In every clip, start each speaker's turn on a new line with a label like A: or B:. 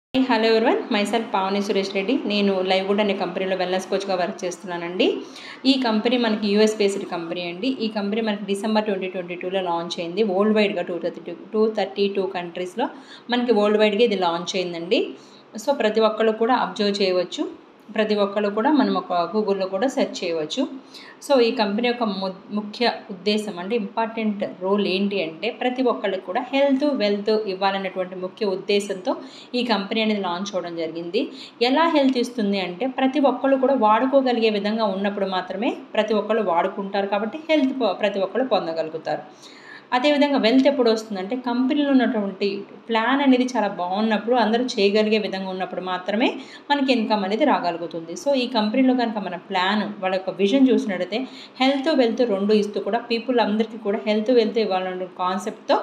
A: hello everyone myself Pavani Suresh Reddy నేను LiveGood అనే కంపెనీలో వెల్నెస్ కోచ్గా వర్క్ చేస్తున్నానండి ఈ కంపెనీ మనకి యూఎస్ బేస్డ్ కంపెనీ అండి ఈ కంపెనీ మనకి డిసెంబర్ ట్వంటీ ట్వంటీ టూలో లాంచ్ అయింది వరల్డ్ వైడ్గా two thirty two two thirty two కంట్రీస్లో మనకి వరల్డ్ వైడ్గా ఇది లాంచ్ అయిందండి సో ప్రతి ఒక్కళ్ళు కూడా అబ్జర్వ్ చేయవచ్చు ప్రతి ఒక్కళ్ళు కూడా మనం ఒక గూగుల్లో కూడా సెర్చ్ చేయవచ్చు సో ఈ కంపెనీ యొక్క ముఖ్య ఉద్దేశం అంటే ఇంపార్టెంట్ రోల్ ఏంటి అంటే ప్రతి ఒక్కళ్ళకి కూడా హెల్త్ వెల్త్ ఇవ్వాలనేటువంటి ముఖ్య ఉద్దేశంతో ఈ కంపెనీ అనేది లాంచ్ అవ్వడం జరిగింది ఎలా హెల్త్ ఇస్తుంది అంటే ప్రతి ఒక్కళ్ళు కూడా వాడుకోగలిగే విధంగా ఉన్నప్పుడు మాత్రమే ప్రతి ఒక్కళ్ళు వాడుకుంటారు కాబట్టి హెల్త్ ప్రతి ఒక్కళ్ళు పొందగలుగుతారు అదేవిధంగా వెల్త్ ఎప్పుడు వస్తుందంటే కంపెనీలో ఉన్నటువంటి ప్లాన్ అనేది చాలా బాగున్నప్పుడు అందరూ చేయగలిగే విధంగా ఉన్నప్పుడు మాత్రమే మనకి ఇన్కమ్ అనేది రాగలుగుతుంది సో ఈ కంపెనీలో కనుక మన ప్లాన్ వాళ్ళ యొక్క విజన్ చూసినట్టయితే హెల్త్ వెల్త్ రెండు ఇస్తూ కూడా పీపుల్ అందరికీ కూడా హెల్త్ వెల్త్ ఇవ్వాలనే కాన్సెప్ట్తో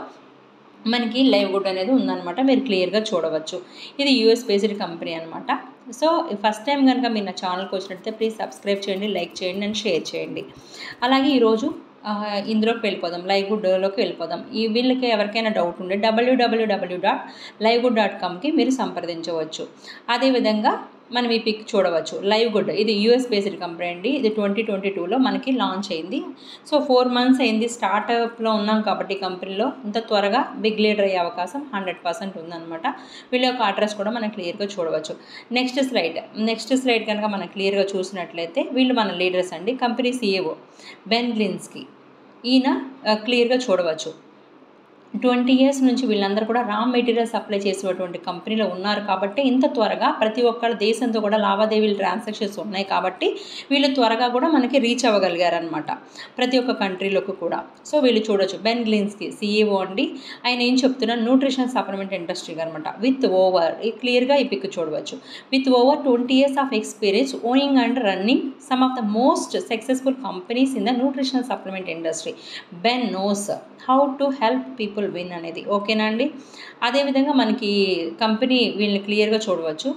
A: మనకి లైవ్ గుడ్ అనేది ఉందన్నమాట మీరు క్లియర్గా చూడవచ్చు ఇది యూఎస్ బేస్డ్ కంపెనీ అనమాట సో ఫస్ట్ టైం కనుక మీరు నా ఛానల్కి వచ్చినట్టయితే ప్లీజ్ సబ్స్క్రైబ్ చేయండి లైక్ చేయండి అండ్ షేర్ చేయండి అలాగే ఈరోజు ఇందులోకి వెళ్ళిపోదాం లైవ్ గుడ్లోకి వెళ్ళిపోదాం ఈ వీళ్ళకి ఎవరికైనా డౌట్ ఉంటే డబ్ల్యూడబ్ల్యూడబ్ల్యూ డాట్ లైవ్ గుడ్ డాట్ కామ్కి మీరు సంప్రదించవచ్చు అదేవిధంగా మనం ఈ పిక్ చూడవచ్చు లైవ్ గుడ్ ఇది యూఎస్ బేస్డ్ కంపెనీ అండి ఇది ట్వంటీ ట్వంటీ టూలో మనకి లాంచ్ అయింది సో ఫోర్ మంత్స్ అయింది స్టార్టప్లో ఉన్నాం కాబట్టి కంపెనీలో ఇంత త్వరగా బిగ్ లీడర్ అయ్యే అవకాశం హండ్రెడ్ పర్సెంట్ ఉందన్నమాట వీళ్ళ యొక్క అడ్రస్ కూడా మనం క్లియర్గా చూడవచ్చు నెక్స్ట్ స్లైడ్ నెక్స్ట్ స్లైడ్ కనుక మనం క్లియర్గా చూసినట్లయితే వీళ్ళు మన లీడర్స్ అండి కంపెనీ సీఏఓ బెన్ లిన్స్కి ఈయన క్లియర్గా చూడవచ్చు ట్వంటీ ఇయర్స్ నుంచి వీళ్ళందరూ కూడా రా మెటీరియల్ సప్లై చేసేటువంటి కంపెనీలో ఉన్నారు కాబట్టి ఇంత త్వరగా ప్రతి ఒక్కళ్ళ దేశంతో కూడా లావాదేవీలు ట్రాన్సాక్షన్స్ ఉన్నాయి కాబట్టి వీళ్ళు త్వరగా కూడా మనకి రీచ్ అవ్వగలిగారనమాట ప్రతి ఒక్క కంట్రీలోకి కూడా సో వీళ్ళు చూడొచ్చు బెన్ గ్లిన్స్కి సీఈఓ అండి ఆయన ఏం చెప్తున్నారు న్యూట్రిషన్ సప్లిమెంట్ ఇండస్ట్రీ అనమాట విత్ ఓవర్ ఈ క్లియర్గా ఈ పిక్ చూడవచ్చు with over twenty years of experience owning and running some of the most successful companies in the nutrition supplement industry Ben knows how to help people win అనేది ఓకేనా అండి అదేవిధంగా మనకి కంపెనీ వీళ్ళని క్లియర్గా చూడవచ్చు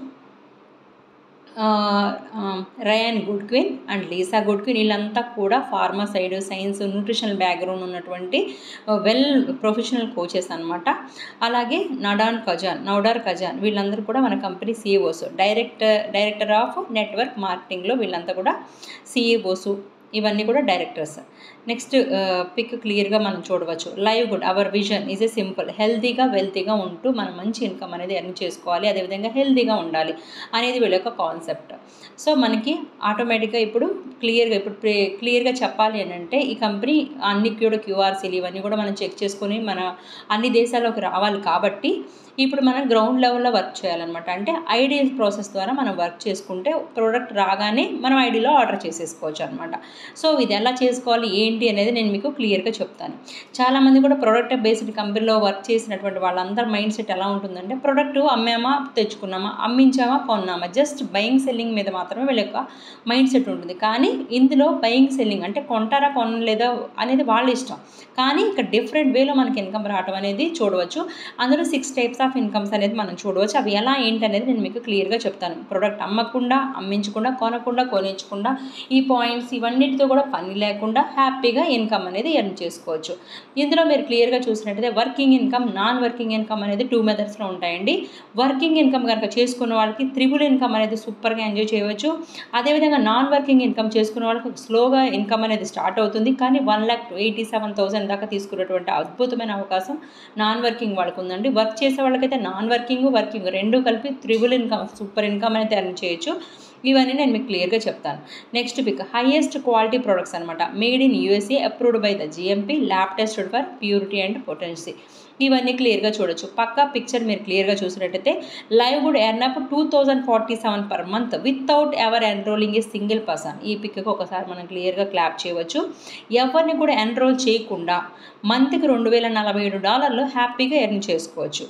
A: Ryan Goodkin and Lisa Goodkin వీళ్ళంతా కూడా pharma side science nutritional background ఉన్నటువంటి వెల్ ప్రొఫెషనల్ కోచెస్ అనమాట అలాగే నడాన్ కజాన్ నౌడార్ కజాన్ వీళ్ళందరూ కూడా మన company CEOs director director of network మార్కెటింగ్లో వీళ్ళంతా కూడా సీఈఓస్ ఇవన్నీ కూడా డైరెక్టర్స్ నెక్స్ట్ పిక్ క్లియర్గా మనం చూడవచ్చు live good our vision is a simple హెల్తీగా వెల్తీగా ఉంటూ మనం మంచి ఇన్కమ్ అనేది ఎర్న్ చేసుకోవాలి అదేవిధంగా హెల్తీగా ఉండాలి అనేది వీళ్ళ యొక్క కాన్సెప్ట్ సో మనకి ఆటోమేటిక్గా ఇప్పుడు క్లియర్గా ఇప్పుడు క్లియర్గా చెప్పాలి అని అంటే ఈ కంపెనీ అన్ని కూడా క్యూఆర్సీలు ఇవన్నీ కూడా మనం చెక్ చేసుకొని మన అన్ని దేశాల్లోకి రావాలి కాబట్టి ఇప్పుడు మనం గ్రౌండ్ లెవెల్లో వర్క్ చేయాలన్నమాట అంటే ఐడి ప్రాసెస్ ద్వారా మనం వర్క్ చేసుకుంటే ప్రోడక్ట్ రాగానే మనం ఐడిలో ఆర్డర్ చేసేసుకోవచ్చు అనమాట సో ఇది ఎలా చేసుకోవాలి ఏంటి అనేది నేను మీకు క్లియర్గా చెప్తాను చాలామంది కూడా ప్రోడక్ట్ బేస్డ్ కంపెనీలో వర్క్ చేసినటువంటి వాళ్ళందరి మైండ్ సెట్ ఎలా ఉంటుందంటే ప్రోడక్ట్ అమ్మామా తెచ్చుకున్నామా అమ్మించామా కొన్నామా జస్ట్ బయింగ్ సెల్లింగ్ మీద మాత్రమే వీళ్ళ యొక్క మైండ్ సెట్ ఉంటుంది కానీ ఇందులో బయింగ్ సెల్లింగ్ అంటే కొంటారా కొనలేదా అనేది వాళ్ళ ఇష్టం కానీ ఇక్కడ డిఫరెంట్ వేలో మనకి ఇన్కమ్ రావడం అనేది చూడవచ్చు అందులో సిక్స్ టైప్స్ ఆఫ్ ఇన్కమ్స్ అనేది మనం చూడవచ్చు అవి ఎలా ఏంటి అనేది నేను మీకు క్లియర్గా చెప్తాను ప్రోడక్ట్ అమ్మకుండా అమ్మించకుండా కొనకుండా కొనించకుండా ఈ పాయింట్స్ ఇవన్నిటితో కూడా పని లేకుండా హ్యాపీగా ఇన్కమ్ అనేది ఎర్న్ చేసుకోవచ్చు ఇందులో మీరు క్లియర్గా చూసినట్టయితే working income non working income అనేది టూ మెథడ్స్లో ఉంటాయండి వర్కింగ్ ఇన్కమ్ కనుక చేసుకున్న వాళ్ళకి త్రిబుల్ ఇన్కమ్ అనేది సూపర్గా ఎంజాయ్ చేయవచ్చు అదేవిధంగా నాన్ వర్కింగ్ ఇన్కమ్ చేసుకున్న వాళ్ళకి స్లోగా ఇన్కమ్ అనేది స్టార్ట్ అవుతుంది కానీ one lakh eighty seven thousand దాకా తీసుకున్నటువంటి అద్భుతమైన అవకాశం నాన్ వర్కింగ్ వాళ్ళకు ఉందండి వర్క్ చేసే వాళ్ళకైతే నాన్ వర్కింగ్ వర్కింగ్ రెండు కలిపి త్రిబుల్ ఇన్కమ్ సూపర్ ఇన్కమ్ అనేది ఎర్న్ చేయొచ్చు ఇవన్నీ నేను మీకు క్లియర్గా చెప్తాను next pic highest quality products అనమాట made in USA approved by the GMP lab tested for purity and potency ఇవన్నీ క్లియర్గా చూడొచ్చు పక్కా పిక్చర్ మీరు క్లియర్గా చూసినట్టయితే live good earn up to thousand forty seven per month without ever enrolling a single person ఈ పిక్కి ఒకసారి మనం క్లియర్గా క్లాప్ చేయవచ్చు ఎవరిని కూడా ఎన్రోల్ చేయకుండా మంత్కి రెండు వేల నలభై ఏడు డాలర్లు హ్యాపీగా ఎర్న్ చేసుకోవచ్చు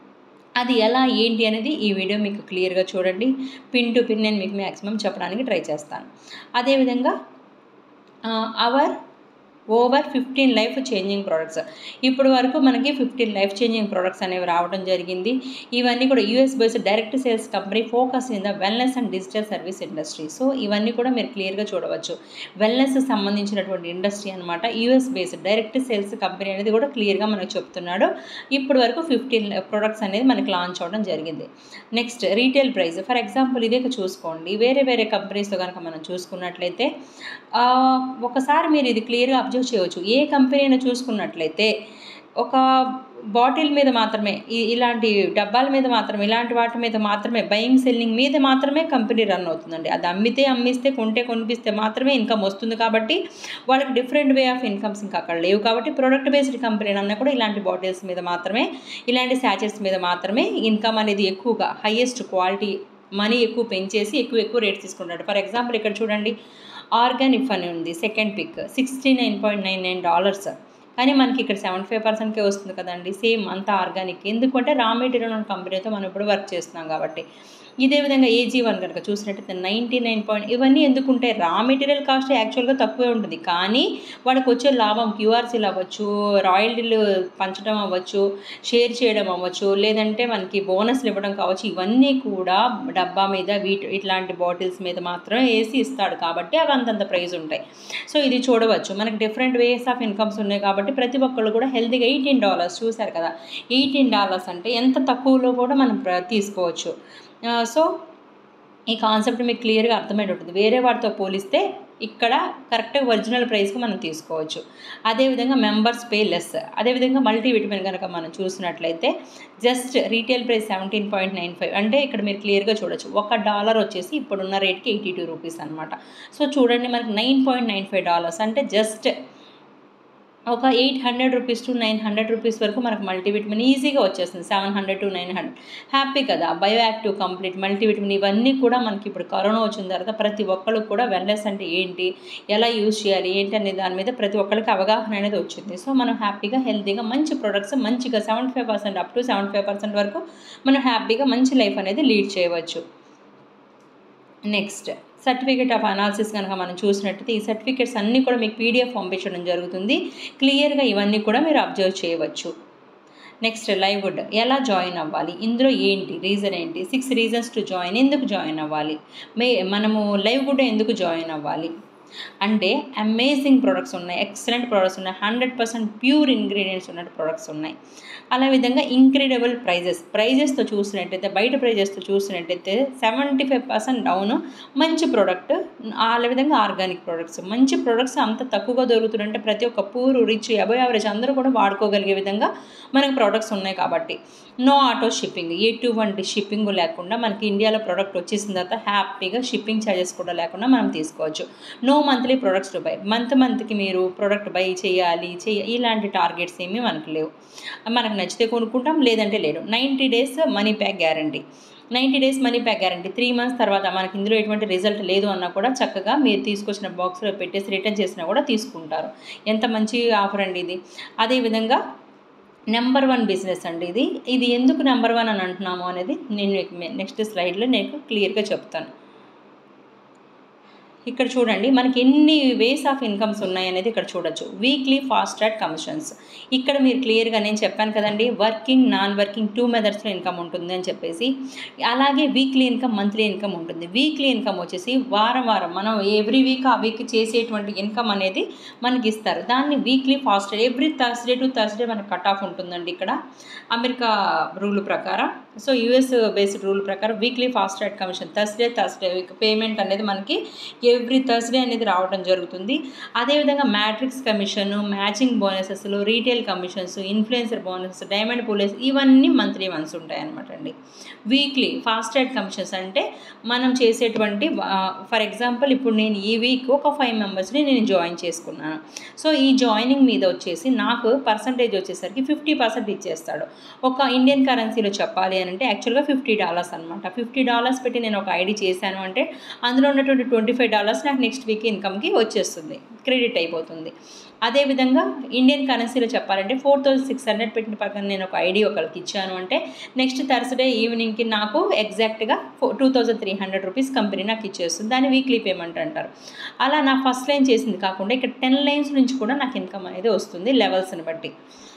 A: అది ఎలా ఏంటి అనేది ఈ వీడియో మీకు క్లియర్గా చూడండి పిన్ టు పిన్ నేను మీకు మ్యాక్సిమం చెప్పడానికి ట్రై చేస్తాను అదేవిధంగా our over fifteen life changing products ఇప్పుడు వరకు మనకి ఫిఫ్టీన్ లైఫ్ చేంజింగ్ ప్రోడక్ట్స్ అనేవి రావడం జరిగింది ఇవన్నీ కూడా US based direct sales company focus in the wellness and digital service industry so ఇవన్నీ కూడా మీరు క్లియర్గా చూడవచ్చు వెల్నెస్ సంబంధించినటువంటి ఇండస్ట్రీ అనమాట US based direct sales company అనేది కూడా క్లియర్గా మనకు చెప్తున్నాడు ఇప్పుడు వరకు ఫిఫ్టీన్ ప్రొడక్ట్స్ అనేది మనకి లాంచ్ అవ్వడం జరిగింది next retail price for example ఇదే చూసుకోండి వేరే వేరే కంపెనీస్తో కనుక మనం చూసుకున్నట్లయితే ఒకసారి మీరు ఇది క్లియర్గా అబ్జర్వ్ చేయవచ్చు ఏ కంపెనీ అయినా చూసుకున్నట్లయితే ఒక బాటిల్ మీద మాత్రమే ఇలాంటి డబ్బాల మీద మాత్రమే ఇలాంటి వాటి మీద మాత్రమే బయింగ్ సెల్లింగ్ మీద మాత్రమే కంపెనీ రన్ అవుతుందండి అది అమ్మితే అమ్మిస్తే కొంటే కొనిపిస్తే మాత్రమే ఇన్కమ్ వస్తుంది కాబట్టి వాళ్ళకి డిఫరెంట్ వే ఆఫ్ ఇన్కమ్స్ ఇంకా అక్కడ లేవు కాబట్టి ప్రొడక్ట్ బేస్డ్ కంపెనీ అన్నా కూడా ఇలాంటి బాటిల్స్ మీద మాత్రమే ఇలాంటి శాచెస్ మీద మాత్రమే ఇన్కమ్ అనేది ఎక్కువగా హయ్యెస్ట్ క్వాలిటీ మనీ ఎక్కువ పెంచేసి ఎక్కువ ఎక్కువ రేట్ తీసుకుంటాడు ఫర్ ఎగ్జాంపుల్ ఇక్కడ చూడండి ఆర్గానిక్ అని ఉంది second pic sixty nine point nine nine dollars కానీ మనకి ఇక్కడ సెవెంటీ ఫైవ్ పర్సెంట్కే వస్తుంది కదండి సేమ్ అంతా ఆర్గానిక్ ఎందుకంటే రా మెటీరియల్ ఉన్న కంపెనీతో మనం ఇప్పుడు వర్క్ చేస్తున్నాం కాబట్టి ఇదే విధంగా ఏజీ వన్ కనుక చూసినట్టయితే నైంటీ నైన్ పాయింట్ ఇవన్నీ ఎందుకుంటే రా మెటీరియల్ కాస్ట్ యాక్చువల్గా తక్కువే ఉంటుంది కానీ వాళ్ళకి వచ్చే లాభం క్యూఆర్సీలు అవ్వచ్చు రాయల్టీలు పంచడం అవ్వచ్చు షేర్ చేయడం అవ్వచ్చు లేదంటే మనకి బోనస్లు ఇవ్వడం కావచ్చు ఇవన్నీ కూడా డబ్బా మీద వీటి ఇట్లాంటి బాటిల్స్ మీద మాత్రమే వేసి ఇస్తాడు కాబట్టి అవి అంతంత ప్రైస్ ఉంటాయి సో ఇది చూడవచ్చు మనకి డిఫరెంట్ వేస్ ఆఫ్ ఇన్కమ్స్ ఉన్నాయి కాబట్టి ప్రతి ఒక్కళ్ళు కూడా హెల్తీగా ఎయిటీన్ డాలర్స్ చూశారు కదా ఎయిటీన్ డాలర్స్ అంటే ఎంత తక్కువలో కూడా మనం తీసుకోవచ్చు సో ఈ కాన్సెప్ట్ మీకు క్లియర్గా అర్థమైనట్టు ఉంటుంది వేరే వాటితో పోలిస్తే ఇక్కడ కరెక్ట్గా ఒరిజినల్ ప్రైస్కి మనం తీసుకోవచ్చు అదేవిధంగా మెంబర్స్ పే లెస్ అదేవిధంగా మల్టీవిటమిన్ కనుక మనం చూసినట్లయితే just retail price seventeen point nine five అంటే ఇక్కడ మీరు క్లియర్గా చూడొచ్చు ఒక డాలర్ వచ్చేసి ఇప్పుడున్న రేట్కి ఎయిటీ టూ రూపీస్ అనమాట సో చూడండి మనకి nine point nine five dollars అంటే జస్ట్ ఒక eight hundred rupees to nine hundred rupees వరకు మనకు మల్టీవిటమిన్ ఈజీగా వచ్చేస్తుంది seven hundred to nine hundred happy కదా బయో యాక్టివ్ కంప్లీట్ మల్టీవిటమిన్ ఇవన్నీ కూడా మనకి ఇప్పుడు కరోనా వచ్చిన తర్వాత ప్రతి ఒక్కరికి కూడా వెల్నెస్ అంటే ఏంటి ఎలా యూజ్ చేయాలి ఏంటి అనే దాని మీద ప్రతి ఒక్కరికి అవగాహన అనేది వచ్చింది సో మనం హ్యాపీగా హెల్తీగా మంచి ప్రొడక్ట్స్ మంచిగా seventy five percent up to seventy five percent వరకు మనం హ్యాపీగా మంచి లైఫ్ అనేది లీడ్ చేయవచ్చు నెక్స్ట్ సర్టిఫికేట్ ఆఫ్ అనాలిసిస్ కనుక మనం చూసినట్టయితే ఈ సర్టిఫికేట్స్ అన్నీ కూడా మీకు పీడిఎఫ్ పంపించడం జరుగుతుంది క్లియర్గా ఇవన్నీ కూడా మీరు అబ్జర్వ్ చేయవచ్చు నెక్స్ట్ లైవ్వుడ్ ఎలా జాయిన్ అవ్వాలి ఇందులో ఏంటి రీజన్ ఏంటి సిక్స్ రీజన్స్ టు జాయిన్ ఎందుకు జాయిన్ అవ్వాలి మే మనము లైవ్వుడ్ ఎందుకు జాయిన్ అవ్వాలి అంటే అమేజింగ్ ప్రొడక్ట్స్ ఉన్నాయి ఎక్సలెంట్ ప్రొడక్ట్స్ ఉన్నాయి హండ్రెడ్ పర్సెంట్ ప్యూర్ ఇంగ్రీడియంట్స్ ఉన్న ప్రొడక్ట్స్ ఉన్నాయి అలా విధంగా ఇంక్రెడిబుల్ ప్రైజెస్ ప్రైజెస్తో చూసినట్టయితే బయట ప్రైజెస్తో చూసినట్టయితే సెవెంటీ ఫైవ్ పర్సెంట్ డౌన్ మంచి ప్రోడక్ట్ ఆ విధంగా ఆర్గానిక్ ప్రొడక్ట్స్ మంచి ప్రొడక్ట్స్ అంత తక్కువగా దొరుకుతుందంటే ప్రతి ఒక్క పూర్ రిచ్ అబో యావరేజ్ అందరూ కూడా వాడుకోగలిగే విధంగా మనకు ప్రొడక్ట్స్ ఉన్నాయి కాబట్టి నో ఆటో షిప్పింగ్ ఎటువంటి షిప్పింగ్ లేకుండా మనకి ఇండియాలో ప్రోడక్ట్ వచ్చేసిన తర్వాత హ్యాపీగా షిప్పింగ్ ఛార్జెస్ కూడా లేకుండా మనం తీసుకోవచ్చు no monthly products to buy month మంత్కి మీరు ప్రోడక్ట్ బై చేయాలి చేయ ఇలాంటి టార్గెట్స్ ఏమీ మనకు లేవు మనకు నచ్చితే కొనుక్కుంటాం లేదంటే లేదు ninety days money back guarantee ninety days money back guarantee three months తర్వాత మనకి ఇందులో ఎటువంటి రిజల్ట్ లేదు అన్నా కూడా చక్కగా మీరు తీసుకొచ్చిన బాక్స్లో పెట్టేసి రిటర్న్ చేసినా కూడా తీసుకుంటారు ఎంత మంచి ఆఫర్ అండి ఇది అదేవిధంగా నెంబర్ వన్ బిజినెస్ అండి ఇది ఇది ఎందుకు నెంబర్ వన్ అని అంటున్నాము అనేది నేను నెక్స్ట్ స్లైడ్లో నేను క్లియర్గా చెప్తాను ఇక్కడ చూడండి మనకి ఎన్ని వేస్ ఆఫ్ ఇన్కమ్స్ ఉన్నాయి అనేది ఇక్కడ చూడొచ్చు వీక్లీ ఫాస్ట్ ట్రాక్ కమిషన్స్ ఇక్కడ మీరు క్లియర్గా నేను చెప్పాను కదండి వర్కింగ్ నాన్ వర్కింగ్ టూ మెథడ్స్లో ఇన్కమ్ ఉంటుంది అని చెప్పేసి అలాగే వీక్లీ ఇన్కమ్ మంత్లీ ఇన్కమ్ ఉంటుంది వీక్లీ ఇన్కమ్ వచ్చేసి వారం వారం మనం ఎవ్రీ వీక్ ఆ వీక్ చేసేటువంటి ఇన్కమ్ అనేది మనకి ఇస్తారు దాన్ని weekly fast every Thursday to Thursday మనకు కట్ ఆఫ్ ఉంటుందండి ఇక్కడ అమెరికా రూల్ ప్రకారం సో యూఎస్ బేస్డ్ రూల్ ప్రకారం weekly fast track commission Thursday Thursday payment అనేది మనకి ఎవ్రీ థర్స్డే అనేది రావడం జరుగుతుంది అదేవిధంగా మ్యాట్రిక్స్ కమిషన్ మ్యాచింగ్ బోనసెస్లు retail commissions influencer bonus diamond pools ఇవన్నీ మంత్లీ వన్స్ ఉంటాయి అనమాట అండి వీక్లీ ఫాస్ట్ ట్రాక్ కమిషన్స్ అంటే మనం చేసేటువంటి ఫర్ ఎగ్జాంపుల్ ఇప్పుడు నేను ఈ వీక్ ఒక ఫైవ్ మెంబర్స్ని నేను జాయిన్ చేసుకున్నాను సో ఈ జాయినింగ్ మీద వచ్చేసి నాకు పర్సంటేజ్ వచ్చేసరికి ఫిఫ్టీ పర్సెంట్ ఇచ్చేస్తాడు ఒక ఇండియన్ కరెన్సీలో చెప్పాలి అని అంటే యాక్చువల్గా ఫిఫ్టీ డాలర్స్ అనమాట ఫిఫ్టీ డాలర్స్ పెట్టి నేను ఒక ఐడి చేశాను అంటే అందులో ఉన్నటువంటి ట్వంటీ ఫైవ్ డాలర్స్ డాలర్స్ నాకు నెక్స్ట్ వీక్ ఇన్కమ్కి వచ్చేస్తుంది క్రెడిట్ అయిపోతుంది అదేవిధంగా ఇండియన్ కరెన్సీలో చెప్పాలంటే ఫోర్ థౌజండ్ సిక్స్ హండ్రెడ్ పెట్టిన పక్కన నేను ఒక ఐడి ఒకరికి ఇచ్చాను అంటే నెక్స్ట్ థర్స్డే ఈవినింగ్కి నాకు ఎగ్జాక్ట్గా four two thousand three hundred rupees company నాకు ఇచ్చేస్తుంది దాన్ని వీక్లీ పేమెంట్ అంటారు అలా నా ఫస్ట్ లైన్ చేసింది కాకుండా ఇక్కడ టెన్ లైన్స్ నుంచి కూడా నాకు ఇన్కమ్ అనేది వస్తుంది లెవెల్స్ని బట్టి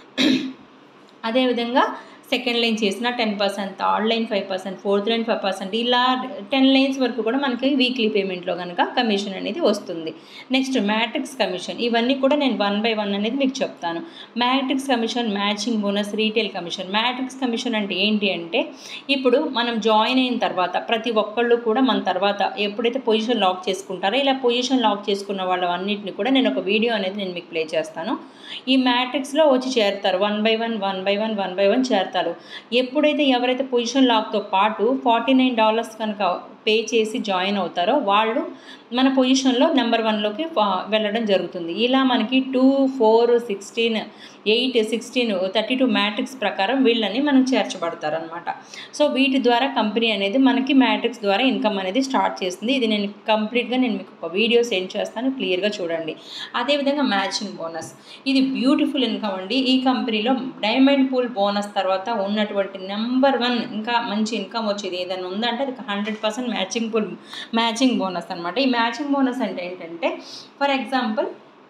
A: అదేవిధంగా సెకండ్ లైన్ చేసిన ten percent third line five percent fourth line five percent ఇలా టెన్ లైన్స్ వరకు కూడా మనకి వీక్లీ పేమెంట్లో కనుక కమిషన్ అనేది వస్తుంది నెక్స్ట్ మ్యాట్రిక్స్ కమిషన్ ఇవన్నీ కూడా నేను వన్ బై వన్ అనేది మీకు చెప్తాను matrix commission matching bonus retail commission matrix commission అంటే ఏంటి అంటే ఇప్పుడు మనం జాయిన్ అయిన తర్వాత ప్రతి ఒక్కళ్ళు కూడా మన తర్వాత ఎప్పుడైతే పొజిషన్ లాక్ చేసుకుంటారో ఇలా పొజిషన్ లాక్ చేసుకున్న వాళ్ళ అన్నింటిని కూడా నేను ఒక వీడియో అనేది నేను మీకు ప్లే చేస్తాను ఈ మ్యాట్రిక్స్లో వచ్చి చేరుతారు one by one one by one one by one చేరుతారు ఎప్పుడైతే ఎవరైతే పొజిషన్ లాక్తో పాటు ఫార్టీ నైన్ డాలర్స్ కనుక పే చేసి జాయిన్ అవుతారో వాళ్ళు మన పొజిషన్లో నెంబర్ వన్లోకి వెళ్ళడం జరుగుతుంది ఇలా మనకి two four sixteen eight sixteen thirty two matrix ప్రకారం వీళ్ళని మనం చేర్చబడతారనమాట సో వీటి ద్వారా కంపెనీ అనేది మనకి మ్యాట్రిక్స్ ద్వారా ఇన్కమ్ అనేది స్టార్ట్ చేస్తుంది ఇది నేను కంప్లీట్గా నేను మీకు ఒక వీడియో సెండ్ చేస్తాను క్లియర్గా చూడండి అదేవిధంగా మ్యాచింగ్ బోనస్ ఇది బ్యూటిఫుల్ ఇన్కమ్ అండి ఈ కంపెనీలో డైమండ్ పూల్ బోనస్ తర్వాత ఉన్నటువంటి నెంబర్ వన్ ఇంకా మంచి ఇన్కమ్ వచ్చేది ఏదైనా ఉందంటే అది hundred percent matching pool matching bonus అనమాట ఈ మ్యాచింగ్ బోనస్ అంటే ఏంటంటే ఫర్ ఎగ్జాంపుల్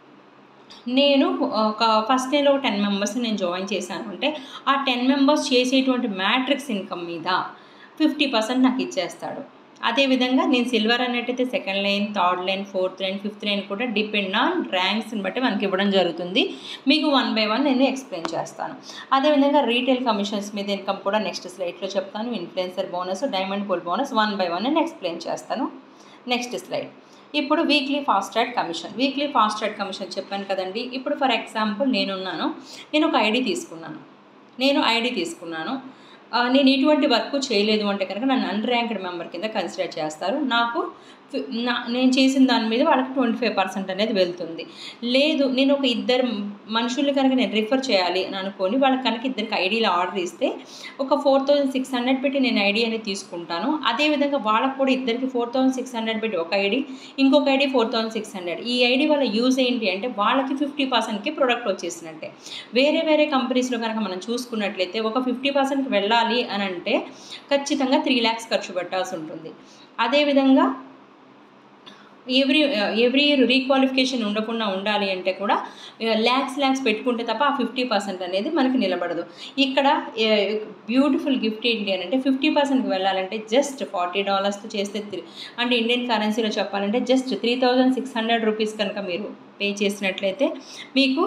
A: నేను ఒక ఫస్ట్ డేలో ఒక టెన్ మెంబర్స్ నేను జాయిన్ చేశాను అంటే ఆ టెన్ మెంబర్స్ చేసేటువంటి మ్యాట్రిక్స్ ఇన్కమ్ మీద ఫిఫ్టీ పర్సెంట్ నాకు ఇచ్చేస్తాడు అదేవిధంగా నేను సిల్వర్ అన్నట్టయితే second line third line fourth line fifth line కూడా డిపెండ్ ఆన్ ర్యాంక్స్ని బట్టి మనకి ఇవ్వడం జరుగుతుంది మీకు వన్ బై వన్ నేను ఎక్స్ప్లెయిన్ చేస్తాను అదేవిధంగా రీటైల్ కమిషన్స్ మీద ఇన్కమ్ కూడా నెక్స్ట్ స్లైడ్లో చెప్తాను influencer bonus diamond pool bonus one by one నేను ఎక్స్ప్లెయిన్ చేస్తాను నెక్స్ట్ స్లైడ్ ఇప్పుడు weekly fast track commission weekly fast track commission చెప్పాను కదండి ఇప్పుడు ఫర్ ఎగ్జాంపుల్ నేనున్నాను నేను ఒక ఐడి తీసుకున్నాను నేను ఐడి తీసుకున్నాను నేను ఎటువంటి వర్క్ చేయలేదు అంటే కనుక నన్ను అన్ ర్యాంక్డ్ మెంబర్ కింద కన్సిడర్ చేస్తారు నాకు నా నేను చేసిన దాని మీద వాళ్ళకి ట్వంటీ ఫైవ్ పర్సెంట్ అనేది వెళ్తుంది లేదు నేను ఒక ఇద్దరు మనుషుల్ని కనుక నేను రిఫర్ చేయాలి అని అనుకొని వాళ్ళకి కనుక ఇద్దరికి ఐడీలు ఆర్డర్ ఇస్తే ఒక ఫోర్ థౌజండ్ సిక్స్ హండ్రెడ్ పెట్టి నేను ఐడి అనేది తీసుకుంటాను అదేవిధంగా వాళ్ళకు కూడా ఇద్దరికి ఫోర్ థౌజండ్ సిక్స్ హండ్రెడ్ పెట్టి ఒక ఐడి ఇంకొక ID four thousand six hundred ఈ ఐడి వల్ల యూజ్ ఏంటి అంటే వాళ్ళకి ఫిఫ్టీ పర్సెంట్కి ప్రొడక్ట్ వచ్చేసినట్టే వేరే వేరే కంపెనీస్లో కనుక మనం చూసుకున్నట్లయితే ఒక ఫిఫ్టీ పర్సెంట్కి వెళ్ళాలి అని అంటే ఖచ్చితంగా త్రీ ల్యాక్స్ ఖర్చు పెట్టాల్సి ఉంటుంది అదేవిధంగా ఎవ్రీ ఎవ్రీ ఇయర్ రీక్వాలిఫికేషన్ ఉండకుండా ఉండాలి అంటే కూడా ల్యాక్స్ ల్యాక్స్ పెట్టుకుంటే తప్ప ఆ ఫిఫ్టీ పర్సెంట్ అనేది మనకి నిలబడదు ఇక్కడ బ్యూటిఫుల్ గిఫ్ట్ ఏంటి అని అంటే ఫిఫ్టీ పర్సెంట్కి వెళ్ళాలంటే జస్ట్ ఫార్టీ డాలర్స్తో చేస్తే అంటే ఇండియన్ కరెన్సీలో చెప్పాలంటే just three thousand six hundred rupees కనుక మీరు పే చేసినట్లయితే మీకు